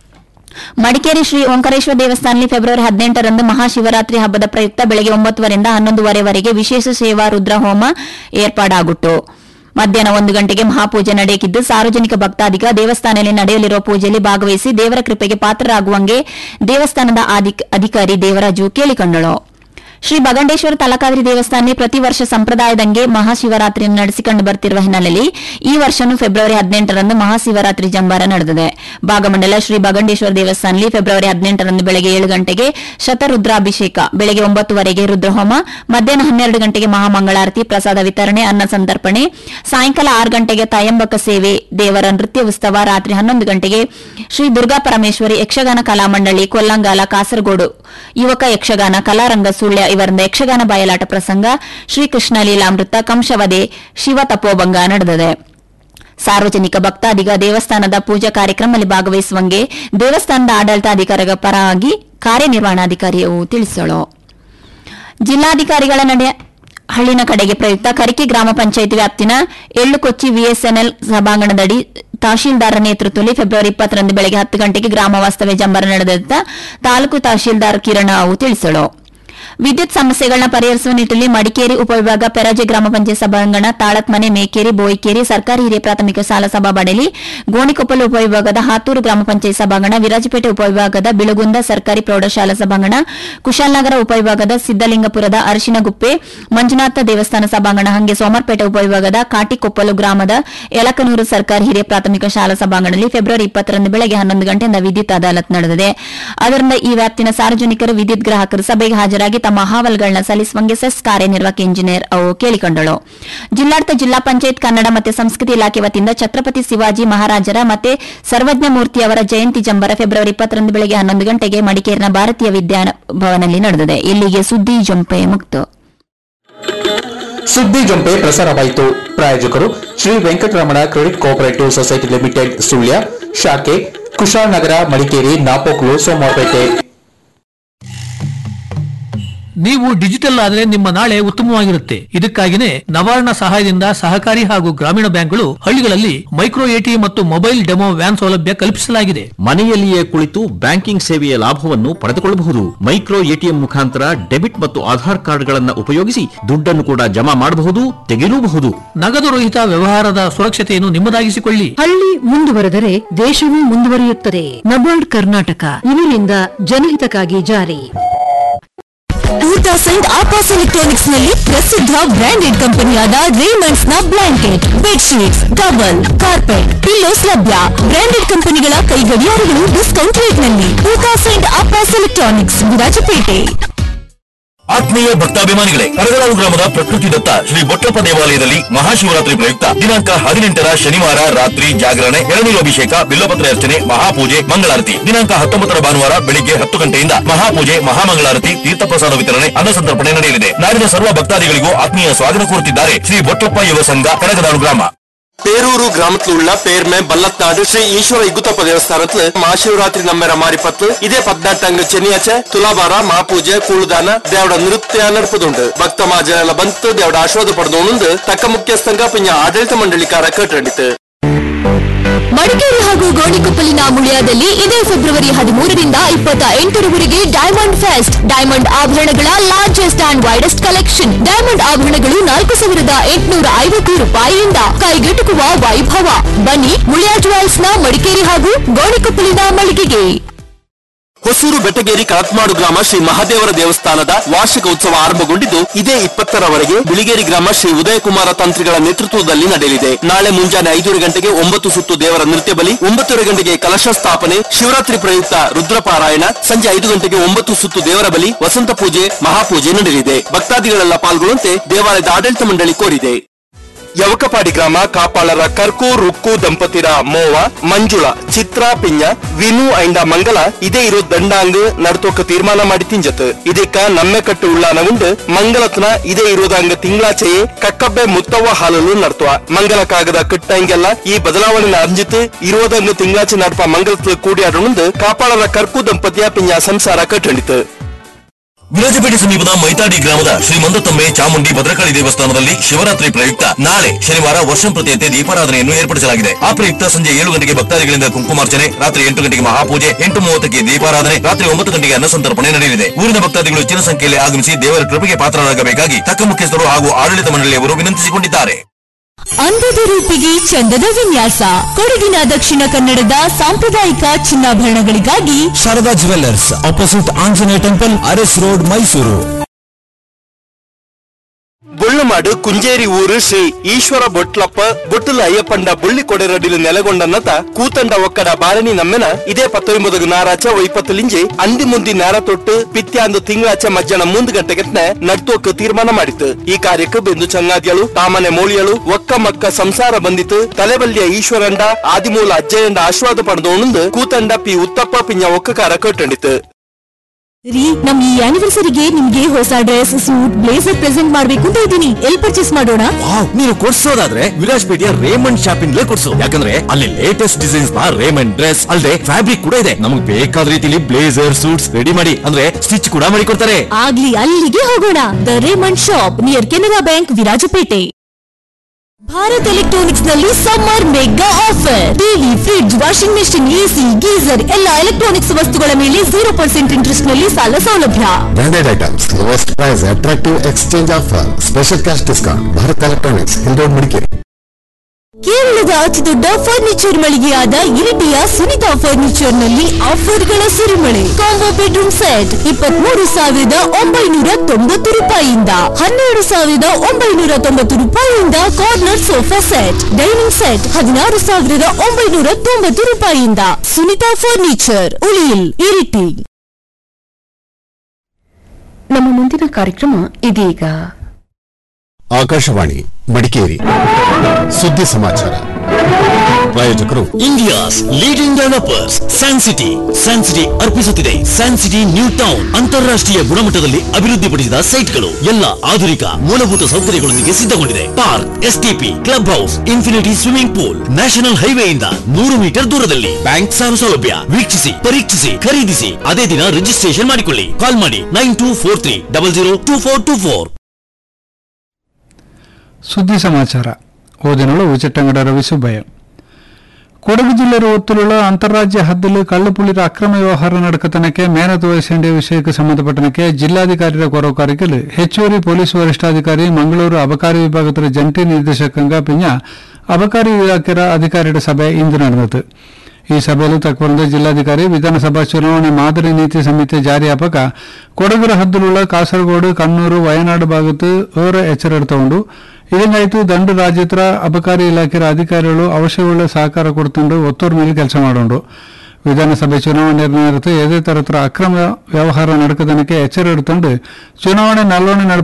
ಮಡಿಕೇರಿ ಶ್ರೀ ಓಂಕಾರೇಶ್ವರ ದೇವಸ್ಥಾನದಲ್ಲಿ ಫೆಬ್ರವರಿ ಹದಿನೆಂಟರಂದು ಮಹಾಶಿವರಾತ್ರಿ ಹಬ್ಬದ ಪ್ರಯುಕ್ತ ಬೆಳಗ್ಗೆ ಒಂಬತ್ತುವರೆಯಿಂದ ಹನ್ನೊಂದುವರೆವರೆಗೆ ವಿಶೇಷ ಸೇವಾ ರುದ್ರ ಹೋಮ ಏರ್ಪಾಡಾಗುಟ್ಟು ಮಧ್ಯಾಹ್ನ ಒಂದು ಗಂಟೆಗೆ ಮಹಾಪೂಜೆ ನಡೆಯಲಿದ್ದು ಸಾರ್ವಜನಿಕ ಭಕ್ತಾದಿಗ ದೇವಸ್ಥಾನದಲ್ಲಿ ನಡೆಯಲಿರುವ ಪೂಜೆಯಲ್ಲಿ ಭಾಗವಹಿಸಿ ದೇವರ ಕೃಪೆಗೆ ಪಾತ್ರರಾಗುವಂಗೆ ದೇವಸ್ಥಾನದ ಆಧಿಕ- ಅಧಿಕಾರಿ ದೇವರಾಜು ಕೇಳಿಕೊಂಡಳು ಶ್ರೀ ಬಗಂಡೇಶ್ವರ ತಲಕಾವೇರಿ ದೇವಸ್ಥಾನದಲ್ಲಿ ಪ್ರತಿ ವರ್ಷ ಸಂಪ್ರದಾಯದಂಗೆ ಮಹಾಶಿವರಾತ್ರಿಯನ್ನು ನಡೆಸಿಕೊಂಡು ಬರ್ತಿರುವ ಹಿನ್ನೆಲೆಯಲ್ಲಿ ಈ ವರ್ಷನೂ ಫೆಬ್ರವರಿ ಹದಿನೆಂಟರಂದು ಮಹಾಶಿವರಾತ್ರಿ ಜಂಬಾರ ನಡೆದಿದೆ ಭಾಗಮಂಡಲ ಶ್ರೀ ಬಗಂಡೇಶ್ವರ ದೇವಸ್ಥಾನದಲ್ಲಿ ಫೆಬ್ರವರಿ ಹದಿನೆಂಟರಂದು ಬೆಳಗ್ಗೆ ಏಳು ಗಂಟೆಗೆ ಶತರುದ್ರಾಭಿಷೇಕ ಬೆಳಗ್ಗೆ ಒಂಬತ್ತುವರೆಗೆ ರುದ್ರಹೋಮ ಮಧ್ಯಾಹ್ನ ಹನ್ನೆರಡು ಗಂಟೆಗೆ ಮಹಾಮಂಗಳಾರತಿ ಪ್ರಸಾದ ವಿತರಣೆ ಅನ್ನ ಸಂತರ್ಪಣೆ ಸಾಯಂಕಾಲ ಆರು ಗಂಟೆಗೆ ತಾಯಂಬಕ ಸೇವೆ ದೇವರ ನೃತ್ಯ ಉತ್ಸವ ರಾತ್ರಿ ಹನ್ನೊಂದು ಗಂಟೆಗೆ ಶ್ರೀ ದುರ್ಗಾ ಪರಮೇಶ್ವರಿ ಯಕ್ಷಗಾನ ಕಲಾಮಂಡಳಿ ಕೊಲ್ಲಂಗಾಲ ಕಾಸರಗೋಡು ಯುವಕ ಯಕ್ಷಗಾನ ಕಲಾರಂಗ ಸುಳ್ಯ ಇವರಿಂದ ಯಕ್ಷಗಾನ ಬಯಲಾಟ ಪ್ರಸಂಗ ಶ್ರೀಕೃಷ್ಣ ಲೀಲಾಮೃತ ಕಂಶವದೆ ಶಿವ ತಪೋಭಂಗ ನಡೆದಿದೆ ಸಾರ್ವಜನಿಕ ಭಕ್ತಾದಿಗ ದೇವಸ್ಥಾನದ ಪೂಜಾ ಕಾರ್ಯಕ್ರಮದಲ್ಲಿ ಭಾಗವಹಿಸುವಂಗೆ ದೇವಸ್ಥಾನದ ಆಡಳಿತಾಧಿಕಾರಿಗಳ ಪರವಾಗಿ ಕಾರ್ಯನಿರ್ವಹಣಾಧಿಕಾರಿಯು ತಿಳಿಸಳು ಜಿಲ್ಲಾಧಿಕಾರಿಗಳ ನಡೆ ಹಳ್ಳಿನ ಕಡೆಗೆ ಪ್ರಯುಕ್ತ ಕರಿಕೆ ಗ್ರಾಮ ಪಂಚಾಯಿತಿ ವ್ಯಾಪ್ತಿನ ಎಳ್ಳುಕೊಚ್ಚಿ ವಿಎಸ್ಎನ್ಎಲ್ ಸಭಾಂಗಣದಡಿ ತಹಶೀಲ್ದಾರ ನೇತೃತ್ವದಲ್ಲಿ ಫೆಬ್ರವರಿ ಇಪ್ಪತ್ತರಂದು ಬೆಳಗ್ಗೆ ಹತ್ತು ಗಂಟೆಗೆ ಗ್ರಾಮ ವಾಸ್ತವ್ಯ ಜಂಬರ ನಡೆದ ತಾಲೂಕು ತಹಶೀಲ್ದಾರ್ ಕಿರಣ ಅವು ತಿಳಿಸಳು ವಿದ್ಯುತ್ ಸಮಸ್ಯೆಗಳನ್ನ ಪರಿಹರಿಸುವ ನಿಟ್ಟಿನಲ್ಲಿ ಮಡಿಕೇರಿ ಉಪವಿಭಾಗ ಪೆರಾಜೆ ಗ್ರಾಮ ಪಂಚಾಯತ್ ಸಭಾಂಗಣ ತಾಳತ್ಮನೆ ಮೇಕೇರಿ ಬೋಯಿಕೇರಿ ಸರ್ಕಾರಿ ಹಿರಿಯ ಪ್ರಾಥಮಿಕ ಶಾಲಾ ಸಭಾಬಡಲಿ ಗೋಣಿಕೊಪ್ಪಲು ಉಪವಿಭಾಗದ ಹಾತೂರು ಗ್ರಾಮ ಪಂಚಾಯತ್ ಸಭಾಂಗಣ ವಿರಾಜಪೇಟೆ ಉಪವಿಭಾಗದ ಬಿಳುಗುಂದ ಸರ್ಕಾರಿ ಪ್ರೌಢಶಾಲಾ ಸಭಾಂಗಣ ಕುಶಾಲನಗರ ಉಪವಿಭಾಗದ ಸಿದ್ದಲಿಂಗಪುರದ ಅರಿಶಿನಗುಪ್ಪೆ ಮಂಜುನಾಥ ದೇವಸ್ಥಾನ ಸಭಾಂಗಣ ಹಂಗೆ ಸೋಮರ್ಪೇಟೆ ಉಪವಿಭಾಗದ ಕಾಟಿಕೊಪ್ಪಲು ಗ್ರಾಮದ ಯಲಕನೂರು ಸರ್ಕಾರಿ ಹಿರಿಯ ಪ್ರಾಥಮಿಕ ಶಾಲಾ ಸಭಾಂಗಣದಲ್ಲಿ ಫೆಬ್ರವರಿ ಇಪ್ಪತ್ತರಂದು ಬೆಳಗ್ಗೆ ಹನ್ನೊಂದು ಗಂಟೆಯಿಂದ ವಿದ್ಯುತ್ ಅದಾಲತ್ ನಡೆದಿದೆ ಅದರಿಂದ ಈ ವ್ಯಾಪ್ತಿನ ಸಾರ್ವಜನಿಕರು ವಿದ್ಯುತ್ ಗ್ರಾಹಕರು ಸಭೆಗೆ ಹಾಜರಾಗಿ ತಮ್ಮ ಅಹವಾಲುಗಳನ್ನ ಸಲ್ಲಿಸುವಂಗೆ ಸೆಸ್ ಕಾರ್ಯನಿರ್ವಾಹಕ ಇಂಜಿನಿಯರ್ ಅವು ಕೇಳಿಕೊಂಡಳು ಜಿಲ್ಲಾಡಳಿತ ಜಿಲ್ಲಾ ಪಂಚಾಯತ್ ಕನ್ನಡ ಮತ್ತು ಸಂಸ್ಕೃತಿ ಇಲಾಖೆ ವತಿಯಿಂದ ಛತ್ರಪತಿ ಶಿವಾಜಿ ಮಹಾರಾಜರ ಮತ್ತೆ ಸರ್ವಜ್ಞ ಮೂರ್ತಿ ಅವರ ಜಯಂತಿ ಜಂಬರ ಫೆಬ್ರವರಿ ಇಪ್ಪತ್ತರಂದು ಬೆಳಗ್ಗೆ ಹನ್ನೊಂದು ಗಂಟೆಗೆ ಮಡಿಕೇರಿನ ಭಾರತೀಯ ವಿದ್ಯಾನ ಭವನಲ್ಲಿ ನಡೆದಿದೆ ಇಲ್ಲಿಗೆ ಸುದ್ದಿ ಜೊಂಪೆ ಮುಕ್ತ ಸುದ್ದಿ ಜೊಂಪೆ ಪ್ರಸಾರವಾಯಿತು ಪ್ರಾಯೋಜಕರು Shri Venkataramana credit cooperative society limited Sullia ಶಾಖೆ ಕುಶಾಲನಗರ ಮಡಿಕೇರಿ ನಾಪೋಕ್ಲು ಸೋಮವಾರಪೇಟೆ ನೀವು ಡಿಜಿಟಲ್ ಆದ್ರೆ ನಿಮ್ಮ ನಾಳೆ ಉತ್ತಮವಾಗಿರುತ್ತೆ ಇದಕ್ಕಾಗಿನೇ ನವಾರ್ಣ ಸಹಾಯದಿಂದ ಸಹಕಾರಿ ಹಾಗೂ ಗ್ರಾಮೀಣ ಬ್ಯಾಂಕ್ಗಳು ಹಳ್ಳಿಗಳಲ್ಲಿ ಮೈಕ್ರೋ ಎಟಿ ಮತ್ತು ಮೊಬೈಲ್ ಡೆಮೋ ವ್ಯಾನ್ ಸೌಲಭ್ಯ ಕಲ್ಪಿಸಲಾಗಿದೆ ಮನೆಯಲ್ಲಿಯೇ ಕುಳಿತು ಬ್ಯಾಂಕಿಂಗ್ ಸೇವೆಯ ಲಾಭವನ್ನು ಪಡೆದುಕೊಳ್ಳಬಹುದು ಮೈಕ್ರೋ ಎಟಿಎಂ ಮುಖಾಂತರ ಡೆಬಿಟ್ ಮತ್ತು ಆಧಾರ್ ಕಾರ್ಡ್ಗಳನ್ನು ಉಪಯೋಗಿಸಿ ದುಡ್ಡನ್ನು ಕೂಡ ಜಮಾ ಮಾಡಬಹುದು ತೆಗೆಯಲೂಬಹುದು ನಗದು ರಹಿತ ವ್ಯವಹಾರದ ಸುರಕ್ಷತೆಯನ್ನು ನಿಮ್ಮದಾಗಿಸಿಕೊಳ್ಳಿ ಹಳ್ಳಿ ಮುಂದುವರೆದರೆ ದೇಶವೂ ಮುಂದುವರಿಯುತ್ತದೆ ನಬಾರ್ಡ್ ಕರ್ನಾಟಕ ಇವರಿಂದ ಜನಹಿತಕ್ಕಾಗಿ ಜಾರಿ ಟೂ ತೌಸಂಡ್ ಆಪಾಸ್ ಎಲೆಕ್ಟ್ರಾನಿಕ್ಸ್ ನಲ್ಲಿ ಪ್ರಸಿದ್ಧ ಬ್ರಾಂಡೆಡ್ ಕಂಪನಿಯಾದ ರೇಮಂಡ್ಸ್ ನ blanket bedsheets double carpet pillows ಲಭ್ಯ ಬ್ರಾಂಡೆಡ್ ಕಂಪನಿಗಳ ಕೈಗಡಿಯಾರಗಳು ಡಿಸ್ಕೌಂಟ್ ರೇಟ್ ನಲ್ಲಿ two thousand Apas electronics Virajpet ಆತ್ಮೀಯ ಭಕ್ತಾಭಿಮಾನಿಗಳೇ ಕರಗಲಾವು ಗ್ರಾಮದ ಪ್ರಕೃತಿ ದತ್ತ ಶ್ರೀ ಬೊಟ್ಟಪ್ಪ ದೇವಾಲಯದಲ್ಲಿ ಮಹಾಶಿವರಾತ್ರಿ ಪ್ರಯುಕ್ತ ದಿನಾಂಕ ಹದಿನೆಂಟರ ಶನಿವಾರ ರಾತ್ರಿ ಜಾಗರಣೆ ಎಳನೀರು ಅಭಿಷೇಕ ಬಿಲ್ಲಪತ್ರ ಅರ್ಚನೆ ಮಹಾಪೂಜೆ ಮಂಗಳಾರತಿ ದಿನಾಂಕ ಹತ್ತೊಂಬತ್ತರ ಭಾನುವಾರ ಬೆಳಿಗ್ಗೆ ಹತ್ತು ಗಂಟೆಯಿಂದ ಮಹಾಪೂಜೆ ಮಹಾಮಂಗಳಾರತಿ ತೀರ್ಥಪ್ರಸಾದ ವಿತರಣೆ ಅನ್ನಸಂತರ್ಪಣೆ ನಡೆಯಲಿದೆ ನಾಡಿನ ಸರ್ವ ಭಕ್ತಾದಿಗಳಿಗೂ ಆತ್ಮೀಯ ಸ್ವಾಗತ ಕೋರುತ್ತಿದ್ದಾರೆ ಶ್ರೀ ಬೊಟ್ಟಪ್ಪ ಯುವ ಸಂಘ ಕನಗದಾಳು ಗ್ರಾಮ പേരൂരു ഗ്രാമത്തിലുള്ള പേർമെ ബല്ലത്നാട് ശ്രീ ഈശ്വര ഇഗുത്തപ്പ ദേവസ്ഥാനത്തില് മഹാശിവരാത്രി നമ്മര മാറിപ്പത്ത് ഇതേ പದ್ನೆಂಟಂಗ ಶನಿಯಾಚೆ ತುಲಾಭಾರ ಮಹಾಪೂಜೆ ಕೂಳುದಾನ ದೇವಡ ನೃತ್ಯ ನಡ್ಪದುಂಡು ಭಕ್ತ ಮಾಜನೆಲ್ಲ ಬಂತು ದೇವಡ ಆಶೀರ್ವಾದ ಪಡೆದೋಣಂದು ತಕ್ಕ ಮುಖ್ಯಸ್ಥಂಗ ಪಿಂಜ ಆಡಳಿತ ಮಂಡಳಿಕಾರ ಕಟ್ಟಂಡಿತು ಮಡಿಕೇರಿ ಹಾಗೂ ಗೋಣಿಕೊಪ್ಪಲಿನ ಮುಳಿಯಾದಲ್ಲಿ ಇದೇ ಫೆಬ್ರವರಿ ಹದಿಮೂರರಿಂದ ಇಪ್ಪತ್ತ ಎಂಟರವರೆಗೆ ಡೈಮಂಡ್ ಫೆಸ್ಟ್ ಡೈಮಂಡ್ ಆಭರಣಗಳ largest and widest collection diamond ಆಭರಣಗಳು ನಾಲ್ಕು ಸಾವಿರದ ಎಂಟುನೂರ ಐವತ್ತು ರೂಪಾಯಿಯಿಂದ ಕೈಗೆಟುಕುವ ವೈಭವ ಬನ್ನಿ ಮುಳಿಯಾ ಜುವೆಲ್ಸ್ ನ ಮಡಿಕೇರಿ ಹಾಗೂ ಗೋಣಿಕೊಪ್ಪಲಿನ ಮಳಿಗೆಗೆ ಹೊಸೂರು ಬೆಟ್ಟಗೇರಿ ಕಳತ್ಮಾಡು ಗ್ರಾಮ ಶ್ರೀ ಮಹಾದೇವರ ದೇವಸ್ಥಾನದ ವಾರ್ಷಿಕ ಉತ್ಸವ ಆರಂಭಗೊಂಡಿದ್ದು ಇದೇ ಇಪ್ಪತ್ತರವರೆಗೆ ಬಿಳಿಗೇರಿ ಗ್ರಾಮ ಶ್ರೀ ಉದಯಕುಮಾರ ತಂತ್ರಿಗಳ ನೇತೃತ್ವದಲ್ಲಿ ನಡೆಯಲಿದೆ ನಾಳೆ ಮುಂಜಾನೆ ಐದೂವರೆ ಗಂಟೆಗೆ ಒಂಬತ್ತು ಸುತ್ತು ದೇವರ ನೃತ್ಯ ಬಲಿ ಒಂಬತ್ತುವರೆ ಗಂಟೆಗೆ ಕಲಶ ಸ್ಥಾಪನೆ ಶಿವರಾತ್ರಿ ಪ್ರಯುಕ್ತ ರುದ್ರಪಾರಾಯಣ ಸಂಜೆ ಐದು ಗಂಟೆಗೆ ಒಂಬತ್ತು ಸುತ್ತು ದೇವರ ಬಲಿ ವಸಂತ ಪೂಜೆ ಮಹಾಪೂಜೆ ನಡೆಯಲಿದೆ ಭಕ್ತಾದಿಗಳೆಲ್ಲ ಪಾಲ್ಗೊಳ್ಳುವಂತೆ ದೇವಾಲಯದ ಆಡಳಿತ ಮಂಡಳಿ ಕೋರಿದೆ ಯವಕಪಾಡಿ ಗ್ರಾಮ ಕಾಪಾಳರ ಕರ್ಕು ರುಕ್ಕು ದಂಪತಿರ ಮೋವ ಮಂಜುಳ ಚಿತ್ರ ಪಿಂಜ ವಿನು ಐಂಡ ಮಂಗಲ ಇದೇ ಇರೋ ದಂಡಾಂಗ್ ನಡ್ತೋಕ ತೀರ್ಮಾನ ಮಾಡಿ ತಿಂಜತ್ ಇದಕ್ಕ ನಮ್ಮೆ ಕಟ್ಟು ಉಳ್ಳಾನಗುಂಡು ಮಂಗಲತ್ನ ಇದೇ ಇರೋದಂಗ ತಿಂಗಳಾಚೆಯೇ ಕಕ್ಕಬ್ಬೆ ಮುತ್ತವ್ವ ಹಾಲಲು ನಡ್ತುವ ಮಂಗಲ ಕಾಗದ ಕಟ್ಟಂಗೆಲ್ಲ ಈ ಬದಲಾವಣೆ ಅಂಜಿತ್ ಇರೋದಂಗ ತಿಂಗಳಾಚೆ ನಡ್ಪ ಮಂಗಲತ್ ಕೂಡಿಯಾಡೊಂದು ಕಾಪಾಳರ ಕರ್ಕು ದಂಪತಿಯ ಪಿಂಜ ಸಂಸಾರ ಕಟ್ಟಂಡಿತು ವಿರಾಜಪೇಟೆ ಸಮೀಪದ ಮೈತಾಡಿ ಗ್ರಾಮದ ಶ್ರೀ ಮಂದತಮ್ಮೆ ಚಾಮುಂಡಿ ಭದ್ರಕಾಳಿ ದೇವಸ್ಥಾನದಲ್ಲಿ ಶಿವರಾತ್ರಿ ಪ್ರಯುಕ್ತ ನಾಳೆ ಶನಿವಾರ ವರ್ಷಂಪ್ರತಿಯಂತೆ ದೀಪಾರಾಧನೆಯನ್ನು ಏರ್ಪಡಿಸಲಾಗಿದೆ ಆ ಪ್ರಯುಕ್ತ ಸಂಜೆ ಏಳು ಗಂಟೆಗೆ ಭಕ್ತಾದಿಗಳಿಂದ ಕುಂಕುಮಾರ್ಚನೆ ರಾತ್ರಿ ಎಂಟು ಗಂಟೆಗೆ ಮಹಾಪೂಜೆ ಎಂಟು ಮೂವತ್ತಕ್ಕೆ ದೀಪಾರಾಧನೆ ರಾತ್ರಿ ಒಂಬತ್ತು ಗಂಟೆಗೆ ಅನ್ನಸಂತರ್ಪಣೆ ನಡೆಯಲಿದೆ ಊರಿನ ಭಕ್ತಾದಿಗಳು ಹೆಚ್ಚಿನ ಸಂಖ್ಯೆಯಲ್ಲಿ ಆಗಮಿಸಿ ದೇವರ ಕೃಪೆಗೆ ಪಾತ್ರರಾಗಬೇಕಾಗಿ ತಕ್ಕ ಮುಖ್ಯಸ್ಥರು ಹಾಗೂ ಆಡಳಿತ ಮಂಡಳಿಯವರು ವಿನಂತಿಸಿಕೊಂಡಿದ್ದಾರೆ ಅಂದದ ರೂಪಿಗೆ ಚಂದದ ವಿನ್ಯಾಸ ಕೊಡಗಿನ ದಕ್ಷಿಣ ಕನ್ನಡದ ಸಾಂಪ್ರದಾಯಿಕ ಚಿನ್ನಾಭರಣಗಳಿಗಾಗಿ Sharada jewellers opposite Anjaneya temple Aras road Mysuru Bollumadu Kunjeri ಊರು ಶ್ರೀ ಈಶ್ವರ ಬೊಟ್ಲಪ್ಪ ಬೊಟ್ಟುಲ ಅಯ್ಯಪ್ಪಂಡ ಬುಳ್ಳಿ ಕೊಡೆರಡಿಲು ನೆಲೆಗೊಂಡನ್ನತ ಕೂತಂಡ ಒಕ್ಕಡ ಬಾರಣಿ ನಮ್ಮೆನ ಇದೇ ಪತ್ತೊಂಬತ್ತು ನಾರಾಚ ಇಪ್ಪತ್ತಲಿಂಜಿ ಅಂದಿ ಮುಂದಿ ನೇರ ತೊಟ್ಟು ಪಿತ್ಯಾಂದು ತಿಂಗಳಾಚ ಮಧ್ಯಾಹ್ನ ಮೂಂದು ಗಂಟೆಗೆ ನಡ್ತೋಕ್ ತೀರ್ಮಾನ ಮಾಡಿತು ಈ ಕಾರ್ಯಕ್ಕೆ ಬೆಂದು ಚಂಗಾದಿಯಳು ತಾಮನೆ ಮೋಳಿಯಳು ಒಕ್ಕ ಮಕ್ಕ ಸಂಸಾರ ಬಂದಿತು ತಲೆಬಲ್ಲಿಯ ಈಶ್ವರಂಡ ಆದಿಮೂಲ ಅಜ್ಜಯಂಡ ಆಶೀರ್ವಾದ ಪಡೆದೋಣಂದು ಕೂತಂಡ ಪಿ ಉತ್ತಪ್ಪ ಪಿಂಜ ಒಕ್ಕಕಾರ ಕಟ್ಟಂಡಿತು ರೀ ನಮ್ ಈ ಆನಿವರ್ಸರಿಗೆ ನಿಮ್ಗೆ ಹೊಸ ಡ್ರೆಸ್ ಸೂಟ್ ಬ್ಲೇಸರ್ ಪ್ರೆಸೆಂಟ್ ಮಾಡ್ಬೇಕು ಅಂತ ಇದ್ದೀನಿ ಎಲ್ಲಿ ಪರ್ಚೇಸ್ ಮಾಡೋಣ ವಾವ್, ನೀನು ಕೊಡ್ಸೋದಾದ್ರೆ ವಿರಾಜ್ಪೇಟೆಯ ರೇಮಂಡ್ ಶಾಪಿಂಗ್ಲೇ ಕೊಡ್ಸು ಯಾಕಂದ್ರೆ ಅಲ್ಲಿ ಲೇಟೆಸ್ಟ್ ಡಿಸೈನ್ಸ್ ನ ರೇಮಂಡ್ ಡ್ರೆಸ್ ಅಲ್ಲದೆ ಫ್ಯಾಬ್ರಿಕ್ ಕೂಡ ಇದೆ ನಮಗೆ ಬೇಕಾದ ರೀತಿಲಿ ಬ್ಲೇಸರ್ ಸೂಟ್ಸ್ ರೆಡಿ ಮಾಡಿ ಅಂದ್ರೆ ಸ್ಟಿಚ್ ಕೂಡ ಮಾಡಿ ಕೊಡ್ತಾರೆ ಆಗ್ಲಿ ಅಲ್ಲಿಗೆ ಹೋಗೋಣ the Raymond shop near Canara bank Virajpet Bharat electronics ನಲ್ಲಿ summer mega offer TV fridge washing machine AC geyser ಎಲ್ಲ ಎಲೆಕ್ಟ್ರಾನಿಕ್ಸ್ ವಸ್ತುಗಳ ಮೇಲೆ ಜೀರೋ ಪರ್ಸೆಂಟ್ ಇಂಟ್ರೆಸ್ಟ್ ನಲ್ಲಿ ಸಾಲ ಸೌಲಭ್ಯ Branded items, lowest price, attractive exchange offer, special cash discount. Bharat Electronics, Hindroad Medicare. ಕೇರಳದ ಅತಿ ದೊಡ್ಡ ಫರ್ನಿಚರ್ ಮಳಿಗೆಯಾದ ಇರಿಟಿಯ ಸುನಿತಾ ಫರ್ನಿಚರ್ ನಲ್ಲಿ ಆಫರ್ಗಳ ಸುರಿಮಳೆ ಕಾಂಬೋ ಬೆಡ್ರೂಮ್ ಸೆಟ್ ಇಪ್ಪತ್ಮೂರು ಸಾವಿರದ ಒಂಬೈನೂರ ತೊಂಬತ್ತು ರೂಪಾಯಿಯಿಂದ ಹನ್ನೆರಡು ಸಾವಿರದ ಒಂಬೈನೂರ ತೊಂಬತ್ತು ರೂಪಾಯಿಯಿಂದ corner sofa set dining set ಹದಿನಾರು ಸಾವಿರದ ಒಂಬೈನೂರ ತೊಂಬತ್ತು ರೂಪಾಯಿಯಿಂದ ಸುನಿತಾ ಫರ್ನಿಚರ್ ಉಳಿಯಿಲ್ ಇರಿಟಿ ನಮ್ಮ ಮುಂದಿನ ಕಾರ್ಯಕ್ರಮ ಇದೀಗ ಆಕಾಶವಾಣಿ ಮಡಿಕೇರಿ ಸುದ್ದಿ ಸಮಾಚಾರ ಪ್ರಾಯೋಜಕರು India's leading developers San City San City ಅರ್ಪಿಸುತ್ತಿದೆ ಸ್ಯಾನ್ ಸಿಟಿ ನ್ಯೂ ಟೌನ್ ಅಂತಾರಾಷ್ಟ್ರೀಯ ಗುಣಮಟ್ಟದಲ್ಲಿ ಅಭಿವೃದ್ಧಿಪಡಿಸಿದ ಸೈಟ್ಗಳು ಎಲ್ಲ ಆಧುನಿಕ ಮೂಲಭೂತ ಸೌಕರ್ಯಗಳೊಂದಿಗೆ ಸಿದ್ಧಗೊಂಡಿದೆ park STP club house infinity swimming pool national ಹೈವೇಯಿಂದ ನೂರು ಮೀಟರ್ ದೂರದಲ್ಲಿ ಬ್ಯಾಂಕ್ ಸಾಲ ಸೌಲಭ್ಯ ವೀಕ್ಷಿಸಿ ಪರೀಕ್ಷಿಸಿ ಖರೀದಿಸಿ ಅದೇ ದಿನ ರಿಜಿಸ್ಟ್ರೇಷನ್ ಮಾಡಿಕೊಳ್ಳಿ ಕಾಲ್ ಮಾಡಿ nine two four three double zero two four two four ಸುದ್ದಿ ಸಮಾಚಾರ ಓದಿನಳು ಉಚಿಟ್ಟಂಗಡ ರವಿ ಸುಬ್ಬಯ್ಯ ಕೊಡಗು ಜಿಲ್ಲೆಯ ಒತ್ತುലുള്ള ಅಂತಾರಾಜ್ಯ ಹದ್ದಿಲು ಕಳ್ಳುಪುಳಿರ ಅಕ್ರಮ ವ್ಯವಹಾರ ನಡಕತನಕ್ಕೆ ಮೇನತ್ ವಹಿಸೇಂಡಿಯ ವಿಷಯಕ್ಕೆ ಸಂಬಂಧಪಟ್ಟನಕ್ಕೆ ಜಿಲ್ಲಾಧಿಕಾರಿಯ ಕೊರಕಾರಿಕಲು ಹೆಚ್ಚುವರಿ ಪೊಲೀಸ್ ವರಿಷ್ಠಾಧಿಕಾರಿ ಮಂಗಳೂರು ಅಬಕಾರಿ ವಿಭಾಗದ ಜಂಟಿ ನಿರ್ದೇಶಕಂಗ ಪಿಂಜ ಅಬಕಾರಿ ಇಲಾಖೆಯ ಅಧಿಕಾರಿಗಳ ಸಭೆ ಇಂದು ನಡೆದಿತು ಈ ಸಭೆಯಲ್ಲಿ ತಕ್ಕೊಂಡ ಜಿಲ್ಲಾಧಿಕಾರಿ ವಿಧಾನಸಭಾ ಚುನಾವಣೆ ಮಾದರಿ ನೀತಿ ಸಂಹಿತೆ ಜಾರಿಯಾಪಕ ಕೊಡಗರ ಹದ್ದಿലുള്ള ಕಾಸರಗೋಡು ಕಣ್ಣೂರು ವಯನಾಡು ಭಾಗത്ത് ഏറെ എച്ചരെടുത്തുകൊണ്ട് ഇതിനായിട്ട് രണ്ട് രാജ്യത്ര അബകാരി ഇലാഖೆಯ ಅಧಿಕಾರಿಗಳು ಅವಶ್ಯವುಳ್ಳ ಸಹಕಾರ ಕೊಡ್ಕೊಂಡು ಒತ್ತೂರು ಮೇಲೆ ಕೆಲಸ ಮಾಡೋಂಡು ವಿಧಾನಸಭೆ ಚುನಾವಣೆ നേരത്ത് ഏതേ തരത്തിലുള്ള അക്രമ ವ್ಯವಹಾರ നടക്കുന്നതിനൊക്കെ എച്ചരെടുത്തുകൊണ്ട് ಚುನಾವಣೆ ನಲ್ವಣೆ